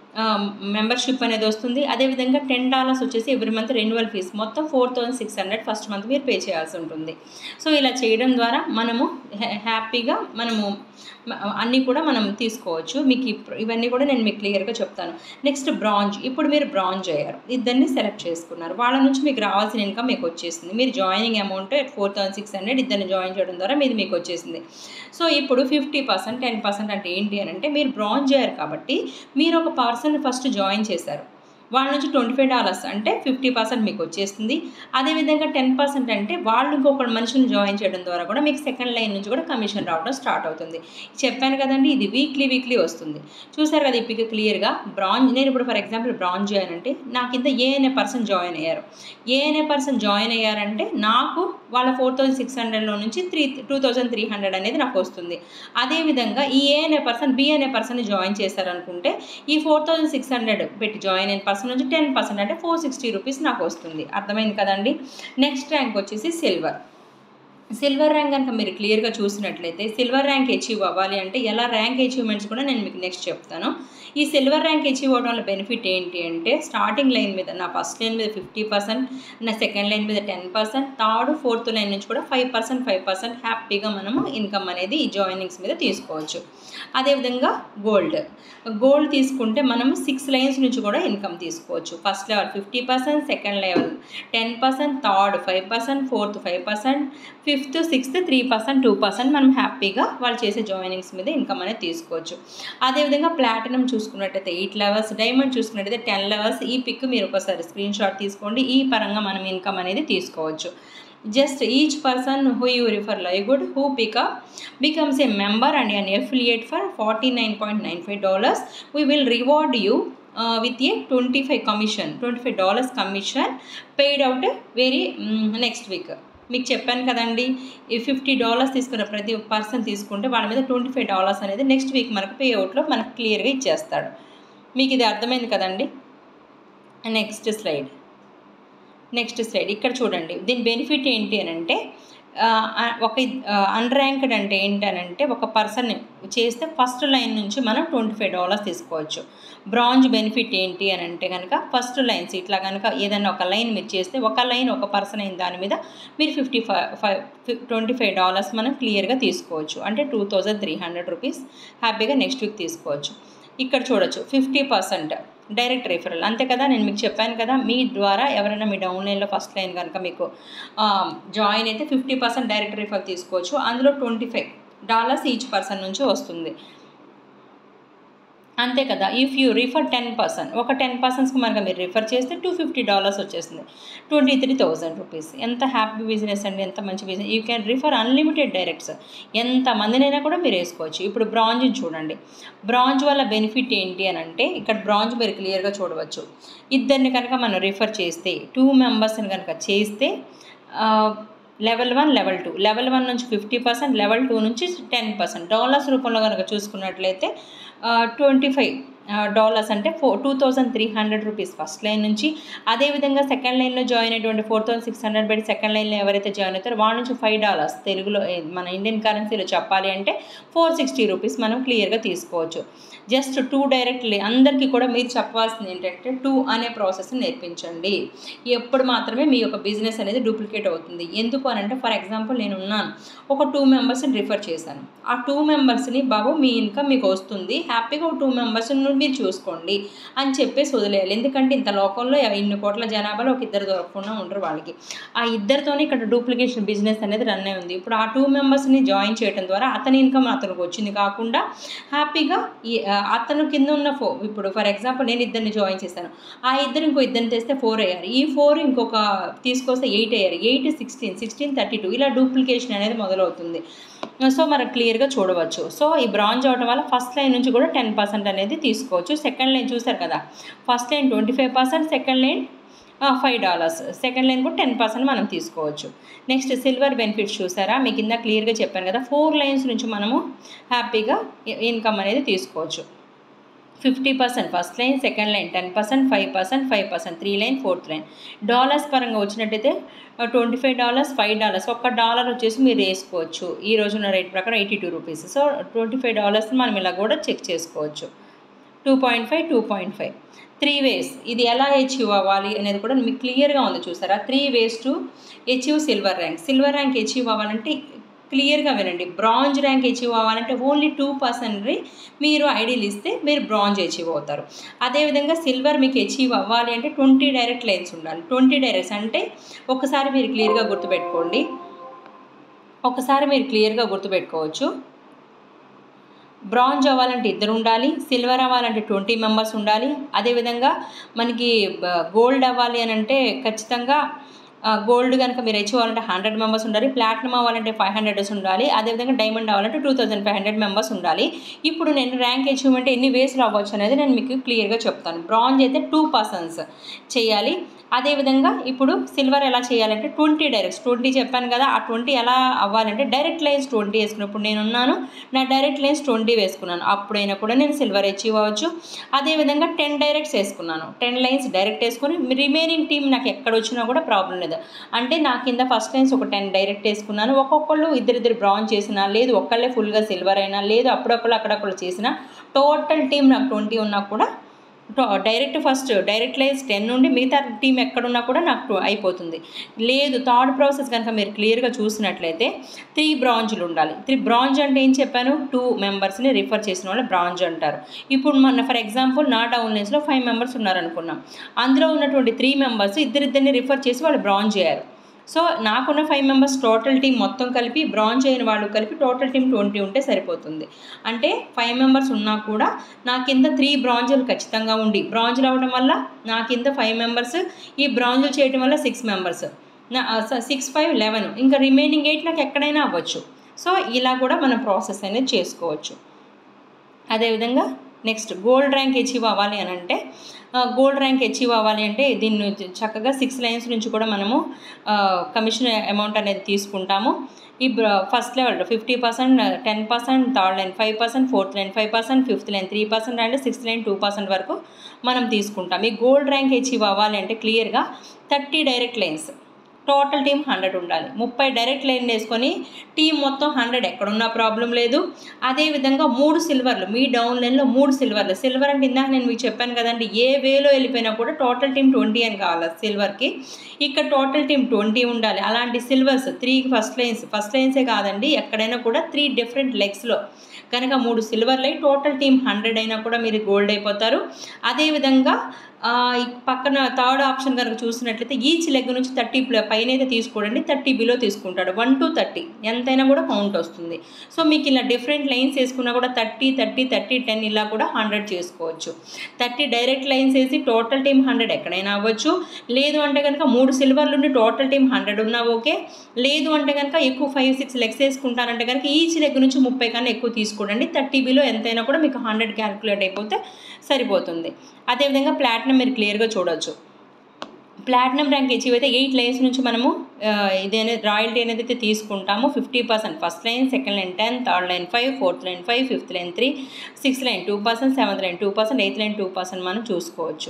A: మెంబర్షిప్ అనేది వస్తుంది అదేవిధంగా టెన్ డాలర్స్ వచ్చేసి ఎవ్రీ మంత్ రెన్యువల్ ఫీజ్ మొత్తం four thousand six hundred first month మీరు పే చేయాల్సి ఉంటుంది సో ఇలా చేయడం ద్వారా మనము హ్యాపీగా మనము అన్నీ కూడా మనం తీసుకోవచ్చు మీకు ఇవన్నీ కూడా నేను మీకు క్లియర్గా చెప్తాను నెక్స్ట్ బ్రాంజ్ ఇప్పుడు మీరు బ్రాంజ్ అయ్యారు ఇద్దరిని సెలెక్ట్ చేసుకున్నారు వాళ్ళ నుంచి మీకు రావాల్సిన ఇన్కమ్ మీకు వచ్చేసింది మీరు joining amount four thousand six hundred ఇద్దరిని జాయిన్ చేయడం ద్వారా మీది మీకు వచ్చేసింది సో ఇప్పుడు ఫిఫ్టీ పర్సెంట్ టెన్ పర్సెంట్ అంటే ఏంటి అని అంటే మీరు బ్రాంజ్ అయ్యారు కాబట్టి మీరు ఒక పర్సన్ ఫస్ట్ జాయిన్ చేశారు వాళ్ళ నుంచి ట్వంటీ ఫైవ్ డాలర్స్ అంటే ఫిఫ్టీ పర్సెంట్ మీకు వచ్చేస్తుంది అదేవిధంగా టెన్ పర్సెంట్ అంటే వాళ్ళు ఇంకొక మనిషిని జాయిన్ చేయడం ద్వారా కూడా మీకు సెకండ్ లైన్ నుంచి కూడా కమిషన్ రావడం స్టార్ట్ అవుతుంది చెప్పాను కదండి ఇది వీక్లీ వీక్లీ వస్తుంది చూసారు కదా ఇప్పుడు క్లియర్గా బ్రాంజ్ నేను ఇప్పుడు ఫర్ ఎగ్జాంపుల్ బ్రాంజ్ జాయిన్ అంటే నాకు ఇంత ఏ అనే పర్సన్ జాయిన్ అయ్యారు ఏ అనే పర్సన్ జాయిన్ అయ్యారంటే నాకు వాళ్ళ ఫోర్ థౌజండ్ సిక్స్ హండ్రెడ్లో నుంచి three two thousand three hundred అనేది నాకు వస్తుంది అదేవిధంగా ఈ ఏ అనే పర్సన్ బి అనే పర్సన్ జాయిన్ చేశారనుకుంటే ఈ ఫోర్ థౌజండ్ సిక్స్ హండ్రెడ్ పెట్టి జాయిన్ అయిన పర్సన్ నుంచి టెన్ పర్సెంట్ అంటే ఫోర్ సిక్స్టీ రూపీస్ నాకు వస్తుంది అర్థమైంది కదండి నెక్స్ట్ ర్యాంక్ వచ్చేసి సిల్వర్ సిల్వర్ ర్యాంక్ కనుక మీరు క్లియర్గా చూసినట్లయితే సిల్వర్ ర్యాంక్ అచీవ్ అవ్వాలి అంటే ఎలా ర్యాంక్ అచీవ్మెంట్స్ కూడా నేను మీకు నెక్స్ట్ చెప్తాను ఈ సిల్వర్ ర్యాంక్ అచీవ్ అవ్వడం వల్ల బెనిఫిట్ ఏంటి అంటే స్టార్టింగ్ లైన్ మీద నా ఫస్ట్ లైన్ మీద ఫిఫ్టీ పర్సెంట్ నా సెకండ్ లైన్ మీద ten percent third fourth line నుంచి కూడా ఫైవ్ పర్సెంట్ ఫైవ్ పర్సెంట్ హ్యాపీగా మనము ఇన్కమ్ అనేది ఈ జాయినింగ్స్ మీద తీసుకోవచ్చు అదేవిధంగా గోల్డ్ గోల్డ్ తీసుకుంటే మనము సిక్స్ లైన్స్ నుంచి కూడా ఇన్కమ్ తీసుకోవచ్చు first level fifty percent second level ten percent third five percent fourth five percent fifth sixth three percent two percent మనం హ్యాపీగా వాళ్ళు చేసే జాయినింగ్స్ మీద ఇన్కమ్ అనేది తీసుకోవచ్చు అదేవిధంగా ప్లాటినం చూసుకున్నట్టయితే ఎయిట్ లెవెల్స్ డైమండ్ చూసుకున్నట్టయితే టెన్ లెవెల్స్ ఈ పిక్ మీరు ఒకసారి స్క్రీన్ షాట్ తీసుకోండి ఈ పరంగా మనం ఇన్కమ్ అనేది తీసుకోవచ్చు just each person who you refer Livegood who pick up becomes a member and an affiliate for $49.95 we will reward you uh, with a 25 commission 25 dollars commission paid out very um, next week మీకు చెప్పాను కదండి ఈ fifty dollars తీసుకున్న ప్రతి person తీసుకుంటే వాళ్ళ మీద twenty five dollars అనేది నెక్స్ట్ వీక్ మనకు పే అవుట్లో మనకు క్లియర్గా ఇచ్చేస్తాడు మీకు ఇది అర్థమైంది కదండి నెక్స్ట్ స్లైడ్ నెక్స్ట్ స్లైడ్ ఇక్కడ చూడండి దీని బెనిఫిట్ ఏంటి అని అంటే ఒక అన్ర్యాంక్డ్ అంటే ఏంటనంటే ఒక పర్సన్ చేస్తే ఫస్ట్ లైన్ నుంచి మనం ట్వంటీ ఫైవ్ డాలర్స్ తీసుకోవచ్చు బ్రాంజ్ బెనిఫిట్ ఏంటి అని అంటే కనుక ఫస్ట్ లైన్స్ ఇట్లా కనుక ఏదైనా ఒక లైన్ మీరు చేస్తే ఒక లైన్ ఒక పర్సన్ అయిన దాని మీద మీరు fifty five five twenty five dollars మనం క్లియర్గా తీసుకోవచ్చు అంటే two thousand three hundred rupees హ్యాపీగా నెక్స్ట్ వీక్ తీసుకోవచ్చు ఇక్కడ చూడొచ్చు ఫిఫ్టీ పర్సెంట్ డైరెక్ట్ రిఫరల్ అంతే కదా నేను మీకు చెప్పాను కదా మీ ద్వారా ఎవరైనా మీ డౌన్లైన్లో ఫస్ట్ లైన్ కనుక మీకు జాయిన్ అయితే ఫిఫ్టీ పర్సెంట్ డైరెక్ట్ రిఫరల్ తీసుకోవచ్చు అందులో twenty five dollars each person నుంచి వస్తుంది అంతే కదా if you refer ten person ఒక టెన్ పర్సన్స్కి మనకు మీరు రిఫర్ చేస్తే టూ ఫిఫ్టీ డాలర్స్ వచ్చేస్తుంది ట్వంటీ త్రీ థౌజండ్ రూపీస్ ఎంత హ్యాపీ బిజినెస్ అండి ఎంత మంచి business you can refer unlimited directs ఎంత మందినైనా కూడా మీరు వేసుకోవచ్చు ఇప్పుడు బ్రాంజ్ని చూడండి బ్రాంజ్ వల్ల బెనిఫిట్ ఏంటి అని అంటే ఇక్కడ బ్రాంజ్ మీరు క్లియర్గా చూడవచ్చు ఇద్దరిని కనుక మనం రిఫర్ చేస్తే టూ మెంబర్స్ని కనుక చేస్తే level one level two level one నుంచి ఫిఫ్టీ పర్సెంట్ లెవెల్ టూ నుంచి టెన్ పర్సెంట్ డాలర్స్ రూపంలో కనుక చూసుకున్నట్లయితే ట్వంటీ ఫైవ్ డాలర్స్ అంటే four two thousand three hundred rupees first line నుంచి అదేవిధంగా సెకండ్ లైన్లో జాయిన్ అయినటువంటి ఫోర్ థౌసండ్ సిక్స్ హండ్రెడ్ పెట్టి సెకండ్ లైన్లో ఎవరైతే జాయిన్ అవుతారో వాళ్ళ నుంచి ఫైవ్ డాలర్స్ తెలుగులో మన ఇండియన్ కరెన్సీలో చెప్పాలి అంటే ఫోర్ సిక్స్టీ రూపీస్ మనం క్లియర్గా తీసుకోవచ్చు జస్ట్ టూ డైరెక్ట్లీ అందరికీ కూడా మీరు చెప్పాల్సింది ఏంటంటే టూ అనే ప్రాసెస్ నేర్పించండి ఎప్పుడు మాత్రమే మీ యొక్క బిజినెస్ అనేది డూప్లికేట్ అవుతుంది ఎందుకు అని అంటే ఫర్ ఎగ్జాంపుల్ నేను ఉన్నాను ఒక టూ మెంబర్స్ని రిఫర్ చేశాను ఆ టూ మెంబర్స్ని బాబు మీ ఇన్కమ్ మీకు వస్తుంది హ్యాపీగా ఒక టూ మెంబర్స్ మీరు చూసుకోండి అని చెప్పేసి వదిలేయాలి ఎందుకంటే ఇంత లోకంలో ఇన్ని కోట్ల జనాభాలో ఒక ఇద్దరు దొరకకుండా ఉండరు వాళ్ళకి ఆ ఇద్దరితోనే ఇక్కడ డూప్లికేషన్ బిజినెస్ అనేది రన్ అయి ఉంది ఇప్పుడు ఆ టూ మెంబర్స్ని జాయిన్ చేయడం ద్వారా అతని ఇన్కమ్ అతనికి వచ్చింది కాకుండా హ్యాపీగా ఈ అతను కింద ఉన్న ఫో ఇప్పుడు ఫర్ ఎగ్జాంపుల్ నేను ఇద్దరిని జాయిన్ చేశాను ఆ ఇద్దరు ఇంకో ఇద్దరిని తెస్తే ఫోర్ అయ్యారు ఈ ఫోర్ ఇంకొక తీసుకొస్తే ఎయిట్ అయ్యారు eight sixteen sixteen thirty two ఇలా డూప్లికేషన్ అనేది మొదలవుతుంది సో మనకు క్లియర్గా చూడవచ్చు సో ఈ బ్రాంజ్ అవడం వల్ల ఫస్ట్ లైన్ నుంచి కూడా టెన్ పర్సెంట్ అనేది తీసుకోవచ్చు సెకండ్ లైన్ చూసారు కదా first line twenty five percent second line five dollars second line కూడా టెన్ పర్సెంట్ మనం తీసుకోవచ్చు నెక్స్ట్ సిల్వర్ బెనిఫిట్స్ చూసారా మీకు కింద క్లియర్గా చెప్పాను కదా ఫోర్ లైన్స్ నుంచి మనము హ్యాపీగా ఇన్కమ్ అనేది తీసుకోవచ్చు fifty percent first line second line ten percent five percent five percent three line fourth line dollars పరంగా వచ్చినట్టయితే twenty five dollars five dollars ఒక్క డాలర్ వచ్చేసి మీరు వేసుకోవచ్చు ఈ రోజున్న రేట్ ప్రకారం eighty two rupees so twenty five dollars మనం ఇలా కూడా చెక్ చేసుకోవచ్చు two point five two point five three ways ఇది ఎలా అచీవ్ అవ్వాలి అనేది కూడా మీకు క్లియర్గా ఉంది చూసారా three ways to achieve silver rank silver rank achieve అవ్వాలంటే క్లియర్గా వినండి బ్రాంజ్ ర్యాంక్ అచీవ్ అవ్వాలంటే ఓన్లీ టూ పర్సెంట్ మీరు ఐడీలు ఇస్తే మీరు బ్రాంజ్ అచీవ్ అవుతారు అదేవిధంగా సిల్వర్ మీకు అచీవ్ అవ్వాలి అంటే ట్వంటీ డైరెక్ట్ లైన్స్ ఉండాలి ట్వంటీ డైరెక్ట్స్ అంటే ఒకసారి మీరు క్లియర్గా గుర్తుపెట్టుకోండి ఒకసారి మీరు క్లియర్గా గుర్తుపెట్టుకోవచ్చు బ్రాంజ్ అవ్వాలంటే ఇద్దరు ఉండాలి సిల్వర్ అవ్వాలంటే ట్వంటీ మెంబర్స్ ఉండాలి అదేవిధంగా మనకి గోల్డ్ అవ్వాలి అని అంటే ఖచ్చితంగా గోల్డ్ కనుక మీరు అచీవ్ అవ్వాలంటే హండ్రెడ్ మెంబర్స్ ఉండాలి ప్లాటినం అవ్వాలంటే ఫైవ్ హండ్రెడ్స్ ఉండాలి అదేవిధంగా డైమండ్ అవ్వాలంటే two thousand five hundred members ఉండాలి ఇప్పుడు నేను ర్యాంక్ అచీవ్మెంట్ ఎన్ని వేస్లో అవ్వచ్చు అనేది నేను మీకు క్లియర్గా చెప్తాను బ్రాంజ్ అయితే టూ పర్సన్స్ చేయాలి అదేవిధంగా ఇప్పుడు సిల్వర్ ఎలా చేయాలంటే ట్వంటీ డైరెక్ట్స్ ట్వంటీ చెప్పాను కదా ఆ ట్వంటీ ఎలా అవ్వాలంటే డైరెక్ట్ లైన్స్ ట్వంటీ వేసుకున్నప్పుడు నేను ఉన్నాను నా డైరెక్ట్ లైన్స్ ట్వంటీ వేసుకున్నాను అప్పుడైనా కూడా నేను సిల్వర్ అచీవ్ అవ్వచ్చు అదేవిధంగా టెన్ డైరెక్ట్స్ వేసుకున్నాను టెన్ లైన్స్ డైరెక్ట్ వేసుకొని రిమైనింగ్ టీం నాకు ఎక్కడ వచ్చినా కూడా ప్రాబ్లం లేదు అంటే నా కింద ఫస్ట్ లైన్స్ ఒక టెన్ డైరెక్ట్ వేసుకున్నాను ఒక్కొక్కళ్ళు ఇద్దరిద్దరు బ్రాంజ్ చేసినా లేదు ఒక్కళ్ళే ఫుల్గా సిల్వర్ అయినా లేదు అప్పుడొక్కళ్ళు అక్కడొక్కళ్ళు చేసినా టోటల్ టీం నాకు ట్వంటీ ఉన్నా కూడా direct first direct lines ten నుండి మిగతా టీం ఎక్కడున్నా కూడా నాకు అయిపోతుంది లేదు థర్డ్ ప్రాసెస్ కనుక మీరు క్లియర్గా చూసినట్లయితే త్రీ బ్రాంజ్లు ఉండాలి త్రీ బ్రాంజ్ అంటే ఏం చెప్పాను టూ మెంబర్స్ని రిఫర్ చేసిన వాళ్ళు బ్రాంజ్ అంటారు ఇప్పుడు మన ఫర్ ఎగ్జాంపుల్ నా డౌన్లైన్స్లో ఫైవ్ మెంబర్స్ ఉన్నారనుకున్నాం అందులో ఉన్నటువంటి త్రీ మెంబర్స్ ఇద్దరిద్దరిని రిఫర్ చేసి వాళ్ళు బ్రాంజ్ అయ్యారు సో నాకున్న ఫైవ్ మెంబర్స్ టోటల్ టీం మొత్తం కలిపి బ్రాంజ్ అయిన వాళ్ళు కలిపి టోటల్ టీం ట్వంటీ ఉంటే సరిపోతుంది అంటే ఫైవ్ మెంబర్స్ ఉన్నా కూడా నా కింద త్రీ బ్రాంజులు ఖచ్చితంగా ఉండి బ్రాంజులు అవ్వడం వల్ల నా కింద ఫైవ్ మెంబర్స్ ఈ బ్రాంజులు చేయడం వల్ల six members six five eleven ఇంకా రిమైనింగ్ ఎయిట్ నాకు ఎక్కడైనా అవ్వచ్చు సో ఇలా కూడా మనం ప్రాసెస్ అనేది చేసుకోవచ్చు అదేవిధంగా నెక్స్ట్ గోల్డ్ ర్యాంక్ అచీవ్ అవ్వాలి అని అంటే గోల్డ్ ర్యాంక్ అచీవ్ అవ్వాలి అంటే దీన్ని చక్కగా సిక్స్ లైన్స్ నుంచి కూడా మనము కమిషన్ అమౌంట్ అనేది తీసుకుంటాము ఈ first level fifty percent ten percent third line five percent fourth line five percent fifth line three percent and sixth line two percent వరకు మనం తీసుకుంటాం ఈ గోల్డ్ ర్యాంక్ అచీవ్ అవ్వాలి అంటే క్లియర్గా thirty direct lines total team hundred ఉండాలి ముప్పై direct line వేసుకొని టీం మొత్తం హండ్రెడ్ ఎక్కడున్నా ప్రాబ్లం లేదు అదేవిధంగా మూడు సిల్వర్లు మీ డౌన్ లైన్లో మూడు సిల్వర్లు సిల్వర్ అంటే ఇందాక నేను మీకు చెప్పాను కదండి ఏ వేలో వెళ్ళిపోయినా కూడా టోటల్ టీం ట్వంటీ అని కావాలి సిల్వర్కి ఇక్కడ టోటల్ టీం ట్వంటీ ఉండాలి అలాంటి silvers three first lines first లైన్సే కాదండి ఎక్కడైనా కూడా త్రీ డిఫరెంట్ లెగ్స్లో కనుక మూడు సిల్వర్లు అయి టోటల్ టీం హండ్రెడ్ అయినా కూడా మీరు గోల్డ్ అయిపోతారు అదేవిధంగా పక్కన థర్డ్ ఆప్షన్ కనుక చూసినట్లయితే ఈచ్ లెగ్ నుంచి థర్టీ పైన అయితే తీసుకోడండి థర్టీ బిలో తీసుకుంటాడు వన్ టు థర్టీ ఎంతైనా కూడా కౌంట్ వస్తుంది సో మీకు ఇలా డిఫరెంట్ లైన్స్ వేసుకున్నా కూడా థర్టీ థర్టీ థర్టీ టెన్ ఇలా కూడా హండ్రెడ్ చేసుకోవచ్చు థర్టీ డైరెక్ట్ లైన్స్ వేసి టోటల్ టీం హండ్రెడ్ ఎక్కడైనా అవ్వచ్చు లేదు అంటే కనుక మూడు సిల్వర్లు ఉండి టోటల్ టీం హండ్రెడ్ ఉన్నా ఓకే లేదు అంటే కనుక ఎక్కువ ఫైవ్ సిక్స్ లెగ్స్ వేసుకుంటానంటే కనుక ఈచ్ లెగ్ నుంచి ముప్పై కన్నా ఎక్కువ తీసుకోండి థర్టీ బిలో ఎంతైనా కూడా మీకు హండ్రెడ్ క్యాలిక్యులేట్ అయిపోతే సరిపోతుంది అదేవిధంగా ప్లాటినం మీరు క్లియర్గా చూడొచ్చు ప్లాటినం ర్యాంక్ అచీవ్ అయితే ఎయిట్ లైన్స్ నుంచి మనము ఇది అనేది రాయల్టీ అనేది అయితే తీసుకుంటాము fifty percent first line second line ten third line five fourth line five fifth line three sixth line two percent seventh line two percent eighth line two percent మనం చూసుకోవచ్చు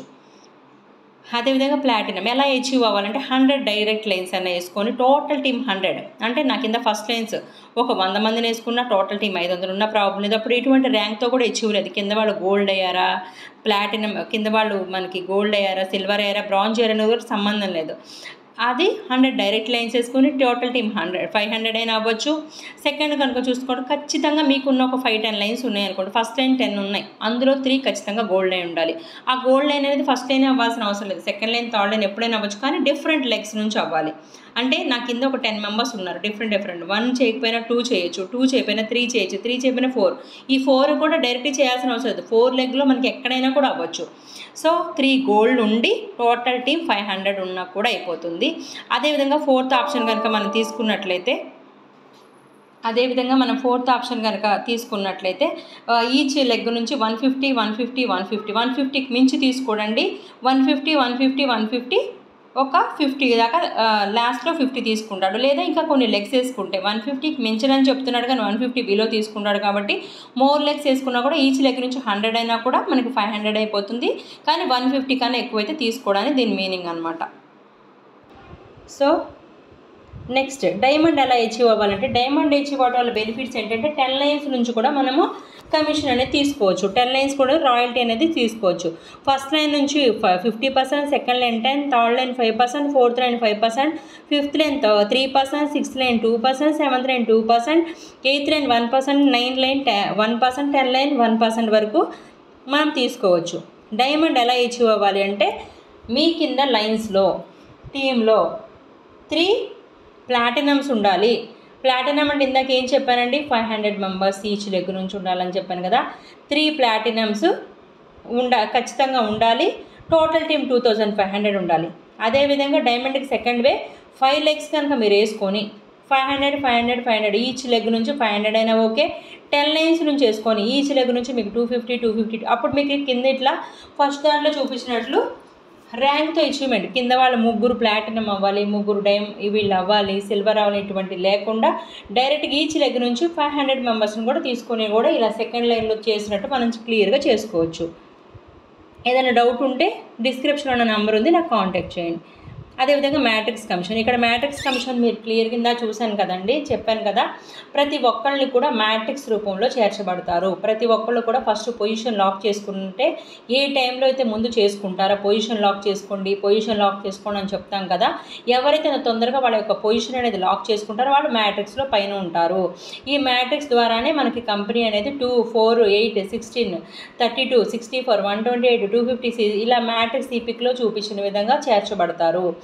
A: అదేవిధంగా ప్లాటినం ఎలా అచీవ్ అవ్వాలంటే hundred direct lines అన్న వేసుకొని total team hundred అంటే నా కింద ఫస్ట్ లైన్స్ ఒక వంద మందిని వేసుకున్న టోటల్ టీం ఐదు వందలు ఉన్న ప్రాబ్లం లేదు అప్పుడు ఎటువంటి ర్యాంక్తో కూడా అచీవ్ లేదు కింద వాళ్ళు గోల్డ్ అయ్యారా ప్లాటినం కింద వాళ్ళు మనకి గోల్డ్ అయ్యారా సిల్వర్ అయ్యారా బ్రాంజ్ అయ్యారా అనేది కూడా సంబంధం లేదు అది హండ్రెడ్ డైరెక్ట్ లైన్స్ వేసుకుని total team hundred five hundred అయినా అవ్వచ్చు సెకండ్ కనుక చూసుకోండి ఖచ్చితంగా మీకున్న ఒక ఫైవ్ టెన్ లైన్స్ ఉన్నాయి అనుకోండి ఫస్ట్ లైన్ టెన్ ఉన్నాయి అందులో త్రీ ఖచ్చితంగా గోల్డ్ లైన్ ఉండాలి ఆ గోల్డ్ లైన్ అనేది ఫస్ట్ లైన్ అవ్వాల్సిన అవసరం లేదు సెకండ్ లైన్ థర్డ్ లైన్ ఎప్పుడైనా అవ్వచ్చు కానీ డిఫరెంట్ లెగ్స్ నుంచి అవ్వాలి అంటే నా కింద ఒక టెన్ మెంబర్స్ ఉన్నారు డిఫరెంట్ డిఫరెంట్ వన్ చేయకపోయినా టూ చేయొచ్చు టూ చేయకపోయినా త్రీ చేయొచ్చు త్రీ చేయకపోయినా ఫోర్ ఈ ఫోర్ కూడా డైరెక్ట్ చేయాల్సిన అవసరం లేదు ఫోర్ లెగ్లో మనకి ఎక్కడైనా కూడా అవ్వచ్చు సో త్రీ గోల్డ్ ఉండి టోటల్ టీమ్ ఫైవ్ హండ్రెడ్ ఉన్నా కూడా అయిపోతుంది అదేవిధంగా ఫోర్త్ ఆప్షన్ కనుక మనం తీసుకున్నట్లయితే అదేవిధంగా మనం ఫోర్త్ ఆప్షన్ కనుక తీసుకున్నట్లయితే ఈచ్ లెగ్ నుంచి one fifty one fifty one fifty one ఫిఫ్టీకి మించి తీసుకోడండి one fifty one fifty one fifty ఒక ఫిఫ్టీ దాకా లాస్ట్లో ఫిఫ్టీ తీసుకుంటాడు లేదా ఇంకా కొన్ని లెగ్స్ వేసుకుంటే వన్ ఫిఫ్టీకి మించనని చెప్తున్నాడు కానీ వన్ ఫిఫ్టీ బిలో తీసుకుంటాడు కాబట్టి మోర్ లెగ్స్ వేసుకున్నా కూడా ఈచ్ లెగ్ నుంచి హండ్రెడ్ అయినా కూడా మనకి ఫైవ్ హండ్రెడ్ అయిపోతుంది కానీ వన్ ఫిఫ్టీ కన్నా ఎక్కువైతే తీసుకోవడానికి దీని మీనింగ్ అనమాట సో నెక్స్ట్ డైమండ్ ఎలా అచీవ్ అవ్వాలంటే డైమండ్ అచీవ్ అవ్వడం వల్ల బెనిఫిట్స్ ఏంటంటే టెన్ లైన్స్ నుంచి కూడా మనము కమిషన్ అనేది తీసుకోవచ్చు టెన్ లైన్స్ కూడా రాయల్టీ అనేది తీసుకోవచ్చు ఫస్ట్ లైన్ నుంచి fifty percent second line ten third line five percent fourth line five percent fifth line three percent sixth line two percent seventh line two percent eighth line one percent nine line one percent ten line one percent వరకు మనం తీసుకోవచ్చు diamond ఎలా achieve అవ్వాలి అంటే మీ కింద లైన్స్లో టీంలో three ప్లాటినమ్స్ ఉండాలి ప్లాటినం అంటే ఇందాక ఏం చెప్పానండి five hundred members each leg నుంచి ఉండాలని చెప్పాను కదా త్రీ ప్లాటినమ్స్ ఉండ ఖచ్చితంగా ఉండాలి total team two thousand five hundred ఉండాలి అదేవిధంగా డైమండ్కి సెకండ్ వే ఫైవ్ లెగ్స్ కనుక మీరు వేసుకొని five hundred five hundred five hundred each leg నుంచి ఫైవ్ హండ్రెడ్ అయినా ఓకే టెన్ లైన్స్ నుంచి వేసుకొని ఈచ్ లెగ్ నుంచి మీకు టూ ఫిఫ్టీ టూ ఫిఫ్టీ అప్పుడు మీకు కింద ఇట్లా ఫస్ట్ దాంట్లో చూపించినట్లు ర్యాంక్తో అచీవ్మెంట్ కింద వాళ్ళు ముగ్గురు ప్లాటినం అవ్వాలి ముగ్గురు డైమ్ వీళ్ళు అవ్వాలి సిల్వర్ అవ్వాలి ఇటువంటి లేకుండా డైరెక్ట్గా ఈచ్ లెగ్ నుంచి ఫైవ్ హండ్రెడ్ మెంబర్స్ని కూడా తీసుకొని కూడా ఇలా సెకండ్ లైన్లో చేసినట్టు మనం క్లియర్గా చేసుకోవచ్చు ఏదైనా డౌట్ ఉంటే డిస్క్రిప్షన్లో ఉన్న నెంబర్ ఉంది నాకు కాంటాక్ట్ చేయండి అదేవిధంగా మ్యాట్రిక్స్ కమిషన్ ఇక్కడ మ్యాట్రిక్స్ కమిషన్ మీరు క్లియర్ కింద చూశాను కదండి చెప్పాను కదా ప్రతి ఒక్కళ్ళని కూడా మ్యాట్రిక్స్ రూపంలో చేర్చబడతారు ప్రతి ఒక్కళ్ళు కూడా ఫస్ట్ పొజిషన్ లాక్ చేసుకుంటే ఏ టైంలో అయితే ముందు చేసుకుంటారో పొజిషన్ లాక్ చేసుకోండి పొజిషన్ లాక్ చేసుకోండి అని చెప్తాం కదా ఎవరైతే తొందరగా వాళ్ళ యొక్క పొజిషన్ అనేది లాక్ చేసుకుంటారో వాళ్ళు మ్యాట్రిక్స్లో పైన ఉంటారు ఈ మ్యాట్రిక్స్ ద్వారానే మనకి కంపెనీ అనేది two four eight sixteen thirty two sixty four one twenty eight two fifty ఇలా మ్యాట్రిక్స్ ఈ పిక్లో చూపించిన విధంగా చేర్చబడతారు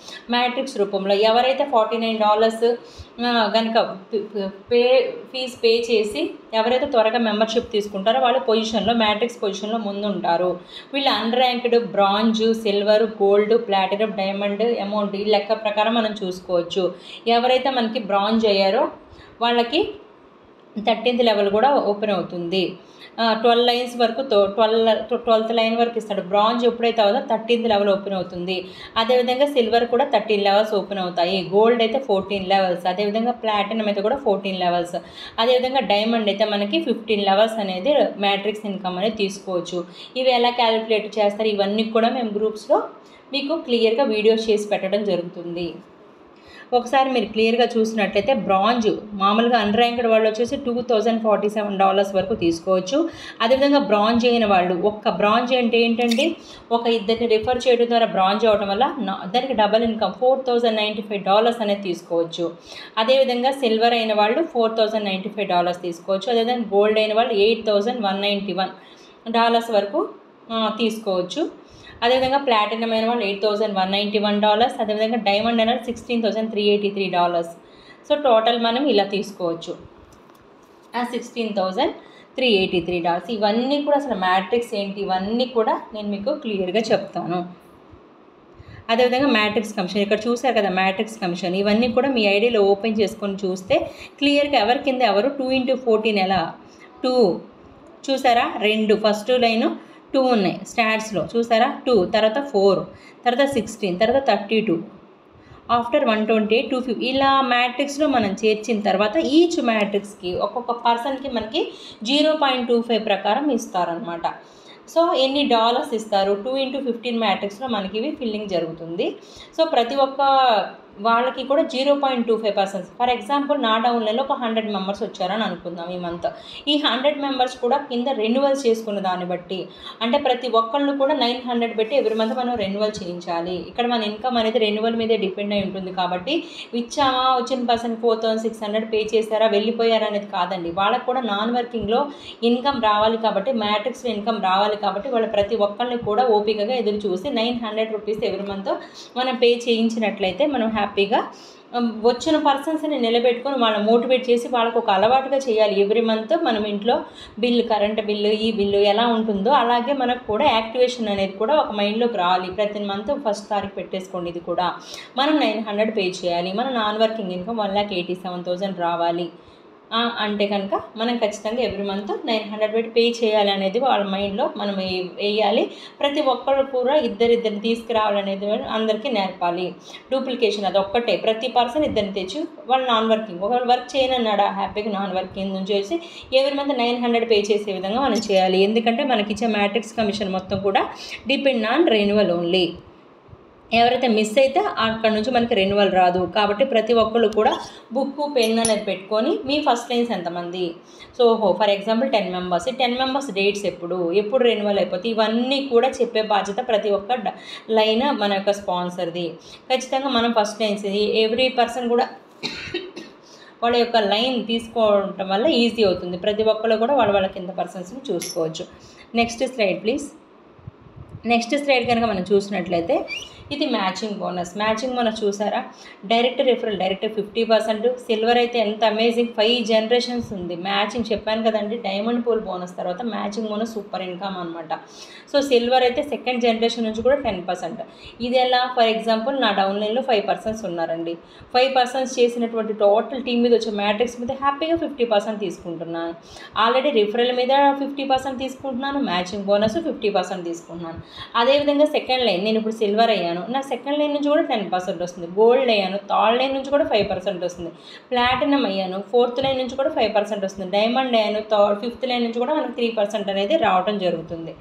A: మ్యాట్రిక్స్ రూపంలో ఎవరైతే ఫార్టీ నైన్ డాలర్స్ కనుక పే ఫీజ్ పే చేసి ఎవరైతే త్వరగా మెంబర్షిప్ తీసుకుంటారో వాళ్ళు పొజిషన్లో మ్యాట్రిక్స్ పొజిషన్లో ముందు ఉంటారు వీళ్ళు unranked bronze silver gold platinum diamond amount ఈ లెక్క ప్రకారం మనం చూసుకోవచ్చు ఎవరైతే మనకి బ్రాంజ్ అయ్యారో వాళ్ళకి థర్టీన్త్ లెవెల్ కూడా ఓపెన్ అవుతుంది ట్వెల్వ్ లైన్స్ వరకు ట్వెల్వ్ ట్వెల్త్ లైన్ వరకు ఇస్తాడు బ్రాంజ్ ఎప్పుడైతే అవుతుందో థర్టీన్త్ లెవెల్ ఓపెన్ అవుతుంది అదేవిధంగా సిల్వర్ కూడా థర్టీన్ లెవెల్స్ ఓపెన్ అవుతాయి గోల్డ్ అయితే ఫోర్టీన్ లెవెల్స్ అదేవిధంగా ప్లాటినం అయితే కూడా ఫోర్టీన్ లెవెల్స్ అదేవిధంగా డైమండ్ అయితే మనకి ఫిఫ్టీన్ లెవెల్స్ అనేది మ్యాట్రిక్స్ ఇన్కమ్ అనేది తీసుకోవచ్చు ఇవి ఎలా క్యాలిక్యులేట్ చేస్తారు ఇవన్నీ కూడా మేము గ్రూప్స్లో మీకు క్లియర్గా వీడియోస్ చేసి పెట్టడం జరుగుతుంది ఒకసారి మీరు క్లియర్గా చూసినట్లయితే బ్రాంజ్ మామూలుగా అన్ర్యాంక్డ్ వాళ్ళు వచ్చేసి two thousand forty seven dollars వరకు తీసుకోవచ్చు అదేవిధంగా బ్రాంజ్ అయిన వాళ్ళు ఒక్క బ్రాంజ్ అంటే ఏంటంటే ఒక ఇద్దరిని రిఫర్ చేయడం ద్వారా బ్రాంజ్ అవడం వల్ల దానికి double income four thousand ninety five dollars అనేది తీసుకోవచ్చు అదేవిధంగా సిల్వర్ అయిన వాళ్ళు four thousand ninety five dollars తీసుకోవచ్చు అదేవిధంగా గోల్డ్ అయిన వాళ్ళు eight thousand one ninety one dollars వరకు తీసుకోవచ్చు అదేవిధంగా ప్లాటినం అయిన వాళ్ళు eight thousand one ninety one dollars అదేవిధంగా డైమండ్ అయిన sixteen thousand three eighty three dollars so total మనం ఇలా తీసుకోవచ్చు ఆ sixteen thousand three eighty three dollars ఇవన్నీ కూడా అసలు మ్యాట్రిక్స్ ఏంటి ఇవన్నీ కూడా నేను మీకు క్లియర్గా చెప్తాను అదేవిధంగా మ్యాట్రిక్స్ కమిషన్ ఇక్కడ చూసారు కదా మ్యాట్రిక్స్ కమిషన్ ఇవన్నీ కూడా మీ ఐడియాలో ఓపెన్ చేసుకొని చూస్తే క్లియర్గా ఎవరి కింద ఎవరు టూ ఇంటూ ఫోర్టీన్ ఎలా టూ చూసారా రెండు ఫస్ట్ లైను టూ ఉన్నాయి స్టాట్స్లో చూసారా టూ తర్వాత ఫోర్ తర్వాత సిక్స్టీన్ తర్వాత thirty two after one twenty eight two fifty ఇలా మ్యాట్రిక్స్లో మనం చేర్చిన తర్వాత ఈచ్ మ్యాట్రిక్స్కి ఒక్కొక్క పర్సన్కి మనకి జీరో పాయింట్ టూ ఫైవ్ ప్రకారం ఇస్తారనమాట సో ఎన్ని డాలర్స్ ఇస్తారు టూ ఇంటూ ఫిఫ్టీన్ మ్యాట్రిక్స్లో మనకి ఇవి ఫిల్లింగ్ జరుగుతుంది సో ప్రతి ఒక్క వాళ్ళకి కూడా zero point two five percent for example నా డౌన్లైన్లో ఒక హండ్రెడ్ మెంబర్స్ వచ్చారని అనుకుందాం ఈ మంత్ ఈ హండ్రెడ్ మెంబర్స్ కూడా కింద రెన్యువల్ చేసుకున్న దాన్ని బట్టి అంటే ప్రతి ఒక్కళ్ళు కూడా నైన్ హండ్రెడ్ పెట్టి ఎవ్రీ మంత్ మనం రెన్యువల్ చేయించాలి ఇక్కడ మన ఇన్కమ్ అనేది రెన్యువల్ మీదే డిపెండ్ అయి ఉంటుంది కాబట్టి ఇచ్చామా వచ్చిన person four thousand six hundred pay చేశారా వెళ్ళిపోయారా అనేది కాదండి వాళ్ళకు కూడా నాన్ వర్కింగ్లో ఇన్కమ్ రావాలి కాబట్టి మ్యాట్రిక్స్లో ఇన్కమ్ రావాలి కాబట్టి వాళ్ళ ప్రతి ఒక్కరిని కూడా ఓపికగా ఎదురు చూసి nine hundred rupees every month మనం పే చేయించినట్లయితే మనం హ్యాపీగా వచ్చిన పర్సన్స్ని నిలబెట్టుకొని వాళ్ళని మోటివేట్ చేసి వాళ్ళకు ఒక అలవాటుగా చేయాలి ఎవ్రీ మంత్ మనం ఇంట్లో బిల్లు కరెంట్ బిల్లు ఈ బిల్లు ఎలా ఉంటుందో అలాగే మనకు కూడా యాక్టివేషన్ అనేది కూడా ఒక మైండ్లోకి రావాలి ప్రతి మంత్ ఫస్ట్ తారీఖు పెట్టేసుకోండి ఇది కూడా మనం నైన్ హండ్రెడ్ పే చేయాలి మన non working income one lakh eighty seven thousand రావాలి అంటే కనుక మనం ఖచ్చితంగా ఎవ్రీ మంత్ నైన్ హండ్రెడ్ పెట్టి పే చేయాలి అనేది వాళ్ళ మైండ్లో మనం వేయాలి ప్రతి ఒక్కరు కూడా ఇద్దరిద్దరిని తీసుకురావాలనేది అందరికీ నేర్పాలి డూప్లికేషన్ అది ఒక్కటే ప్రతి పర్సన్ ఇద్దరిని తెచ్చి వాళ్ళు నాన్ వర్కింగ్ ఒకవేళ వర్క్ చేయనన్నాడా హ్యాపీగా నాన్ వర్కింగ్ నుంచి చేసి every month nine hundred pay చేసే విధంగా మనం చేయాలి ఎందుకంటే మనకి ఇచ్చే మ్యాట్రిక్స్ కమిషన్ మొత్తం కూడా డిపెండ్ ఆన్ రెన్యువల్ ఓన్లీ ఎవరైతే మిస్ అయితే అక్కడ నుంచి మనకి రెన్యువల్ రాదు కాబట్టి ప్రతి ఒక్కళ్ళు కూడా బుక్ పెన్ అనేది పెట్టుకొని మీ ఫస్ట్ లైన్స్ ఎంతమంది సో ఓహో ఫర్ ఎగ్జాంపుల్ టెన్ మెంబర్స్ ఈ టెన్ మెంబర్స్ డేట్స్ ఎప్పుడు ఎప్పుడు రెన్యువల్ అయిపోతాయి ఇవన్నీ కూడా చెప్పే బాధ్యత ప్రతి ఒక్క లైన్ మన యొక్క స్పాన్సర్ది ఖచ్చితంగా మనం ఫస్ట్ లైన్స్ ఎవ్రీ పర్సన్ కూడా వాళ్ళ యొక్క లైన్ తీసుకోవటం వల్ల ఈజీ అవుతుంది ప్రతి ఒక్కళ్ళు కూడా వాళ్ళ వాళ్ళ కింద పర్సన్స్ని చూసుకోవచ్చు next slide please next slide కనుక మనం చూసినట్లయితే ఇది మ్యాచింగ్ బోనస్ మ్యాచింగ్ బోనస్ చూసారా direct referral direct fifty percent silver అయితే ఎంత అమేజింగ్ ఫైవ్ జనరేషన్స్ ఉంది మ్యాచింగ్ చెప్పాను కదండి డైమండ్ పూల్ బోనస్ తర్వాత మ్యాచింగ్ బోనస్ సూపర్ ఇన్కమ్ అనమాట సో సిల్వర్ అయితే సెకండ్ జనరేషన్ నుంచి కూడా టెన్ పర్సెంట్ ఇది ఎలా ఫర్ ఎగ్జాంపుల్ నా డౌన్లైన్లో ఫైవ్ పర్సన్స్ ఉన్నారండి ఫైవ్ పర్సన్స్ చేసినటువంటి టోటల్ టీం మీద వచ్చే మ్యాట్రిక్స్ మీద హ్యాపీగా ఫిఫ్టీ పర్సెంట్ తీసుకుంటున్నాను ఆల్రెడీ రిఫరల్ మీద ఫిఫ్టీ పర్సెంట్ తీసుకుంటున్నాను మ్యాచింగ్ బోనస్ ఫిఫ్టీ పర్సెంట్ తీసుకుంటున్నాను అదేవిధంగా సెకండ్ లైన్ నేను ఇప్పుడు సిల్వర్ అయ్యాను నా సెకండ్ లైన్ నుంచి కూడా టెన్ పర్సెంట్ వస్తుంది గోల్డ్ అయ్యాను థర్డ్ లైన్ నుంచి కూడా ఫైవ్ పర్సెంట్ వస్తుంది ప్లాటినం అయ్యాను ఫోర్త్ లైన్ నుంచి కూడా ఫైవ్ పర్సెంట్ వస్తుంది డైమండ్ అయ్యాను థర్డ్ ఫిఫ్త్ లైన్ నుంచి కూడా మనకు త్రీ పర్సెంట్ అనేది రావడం జరుగుతుంది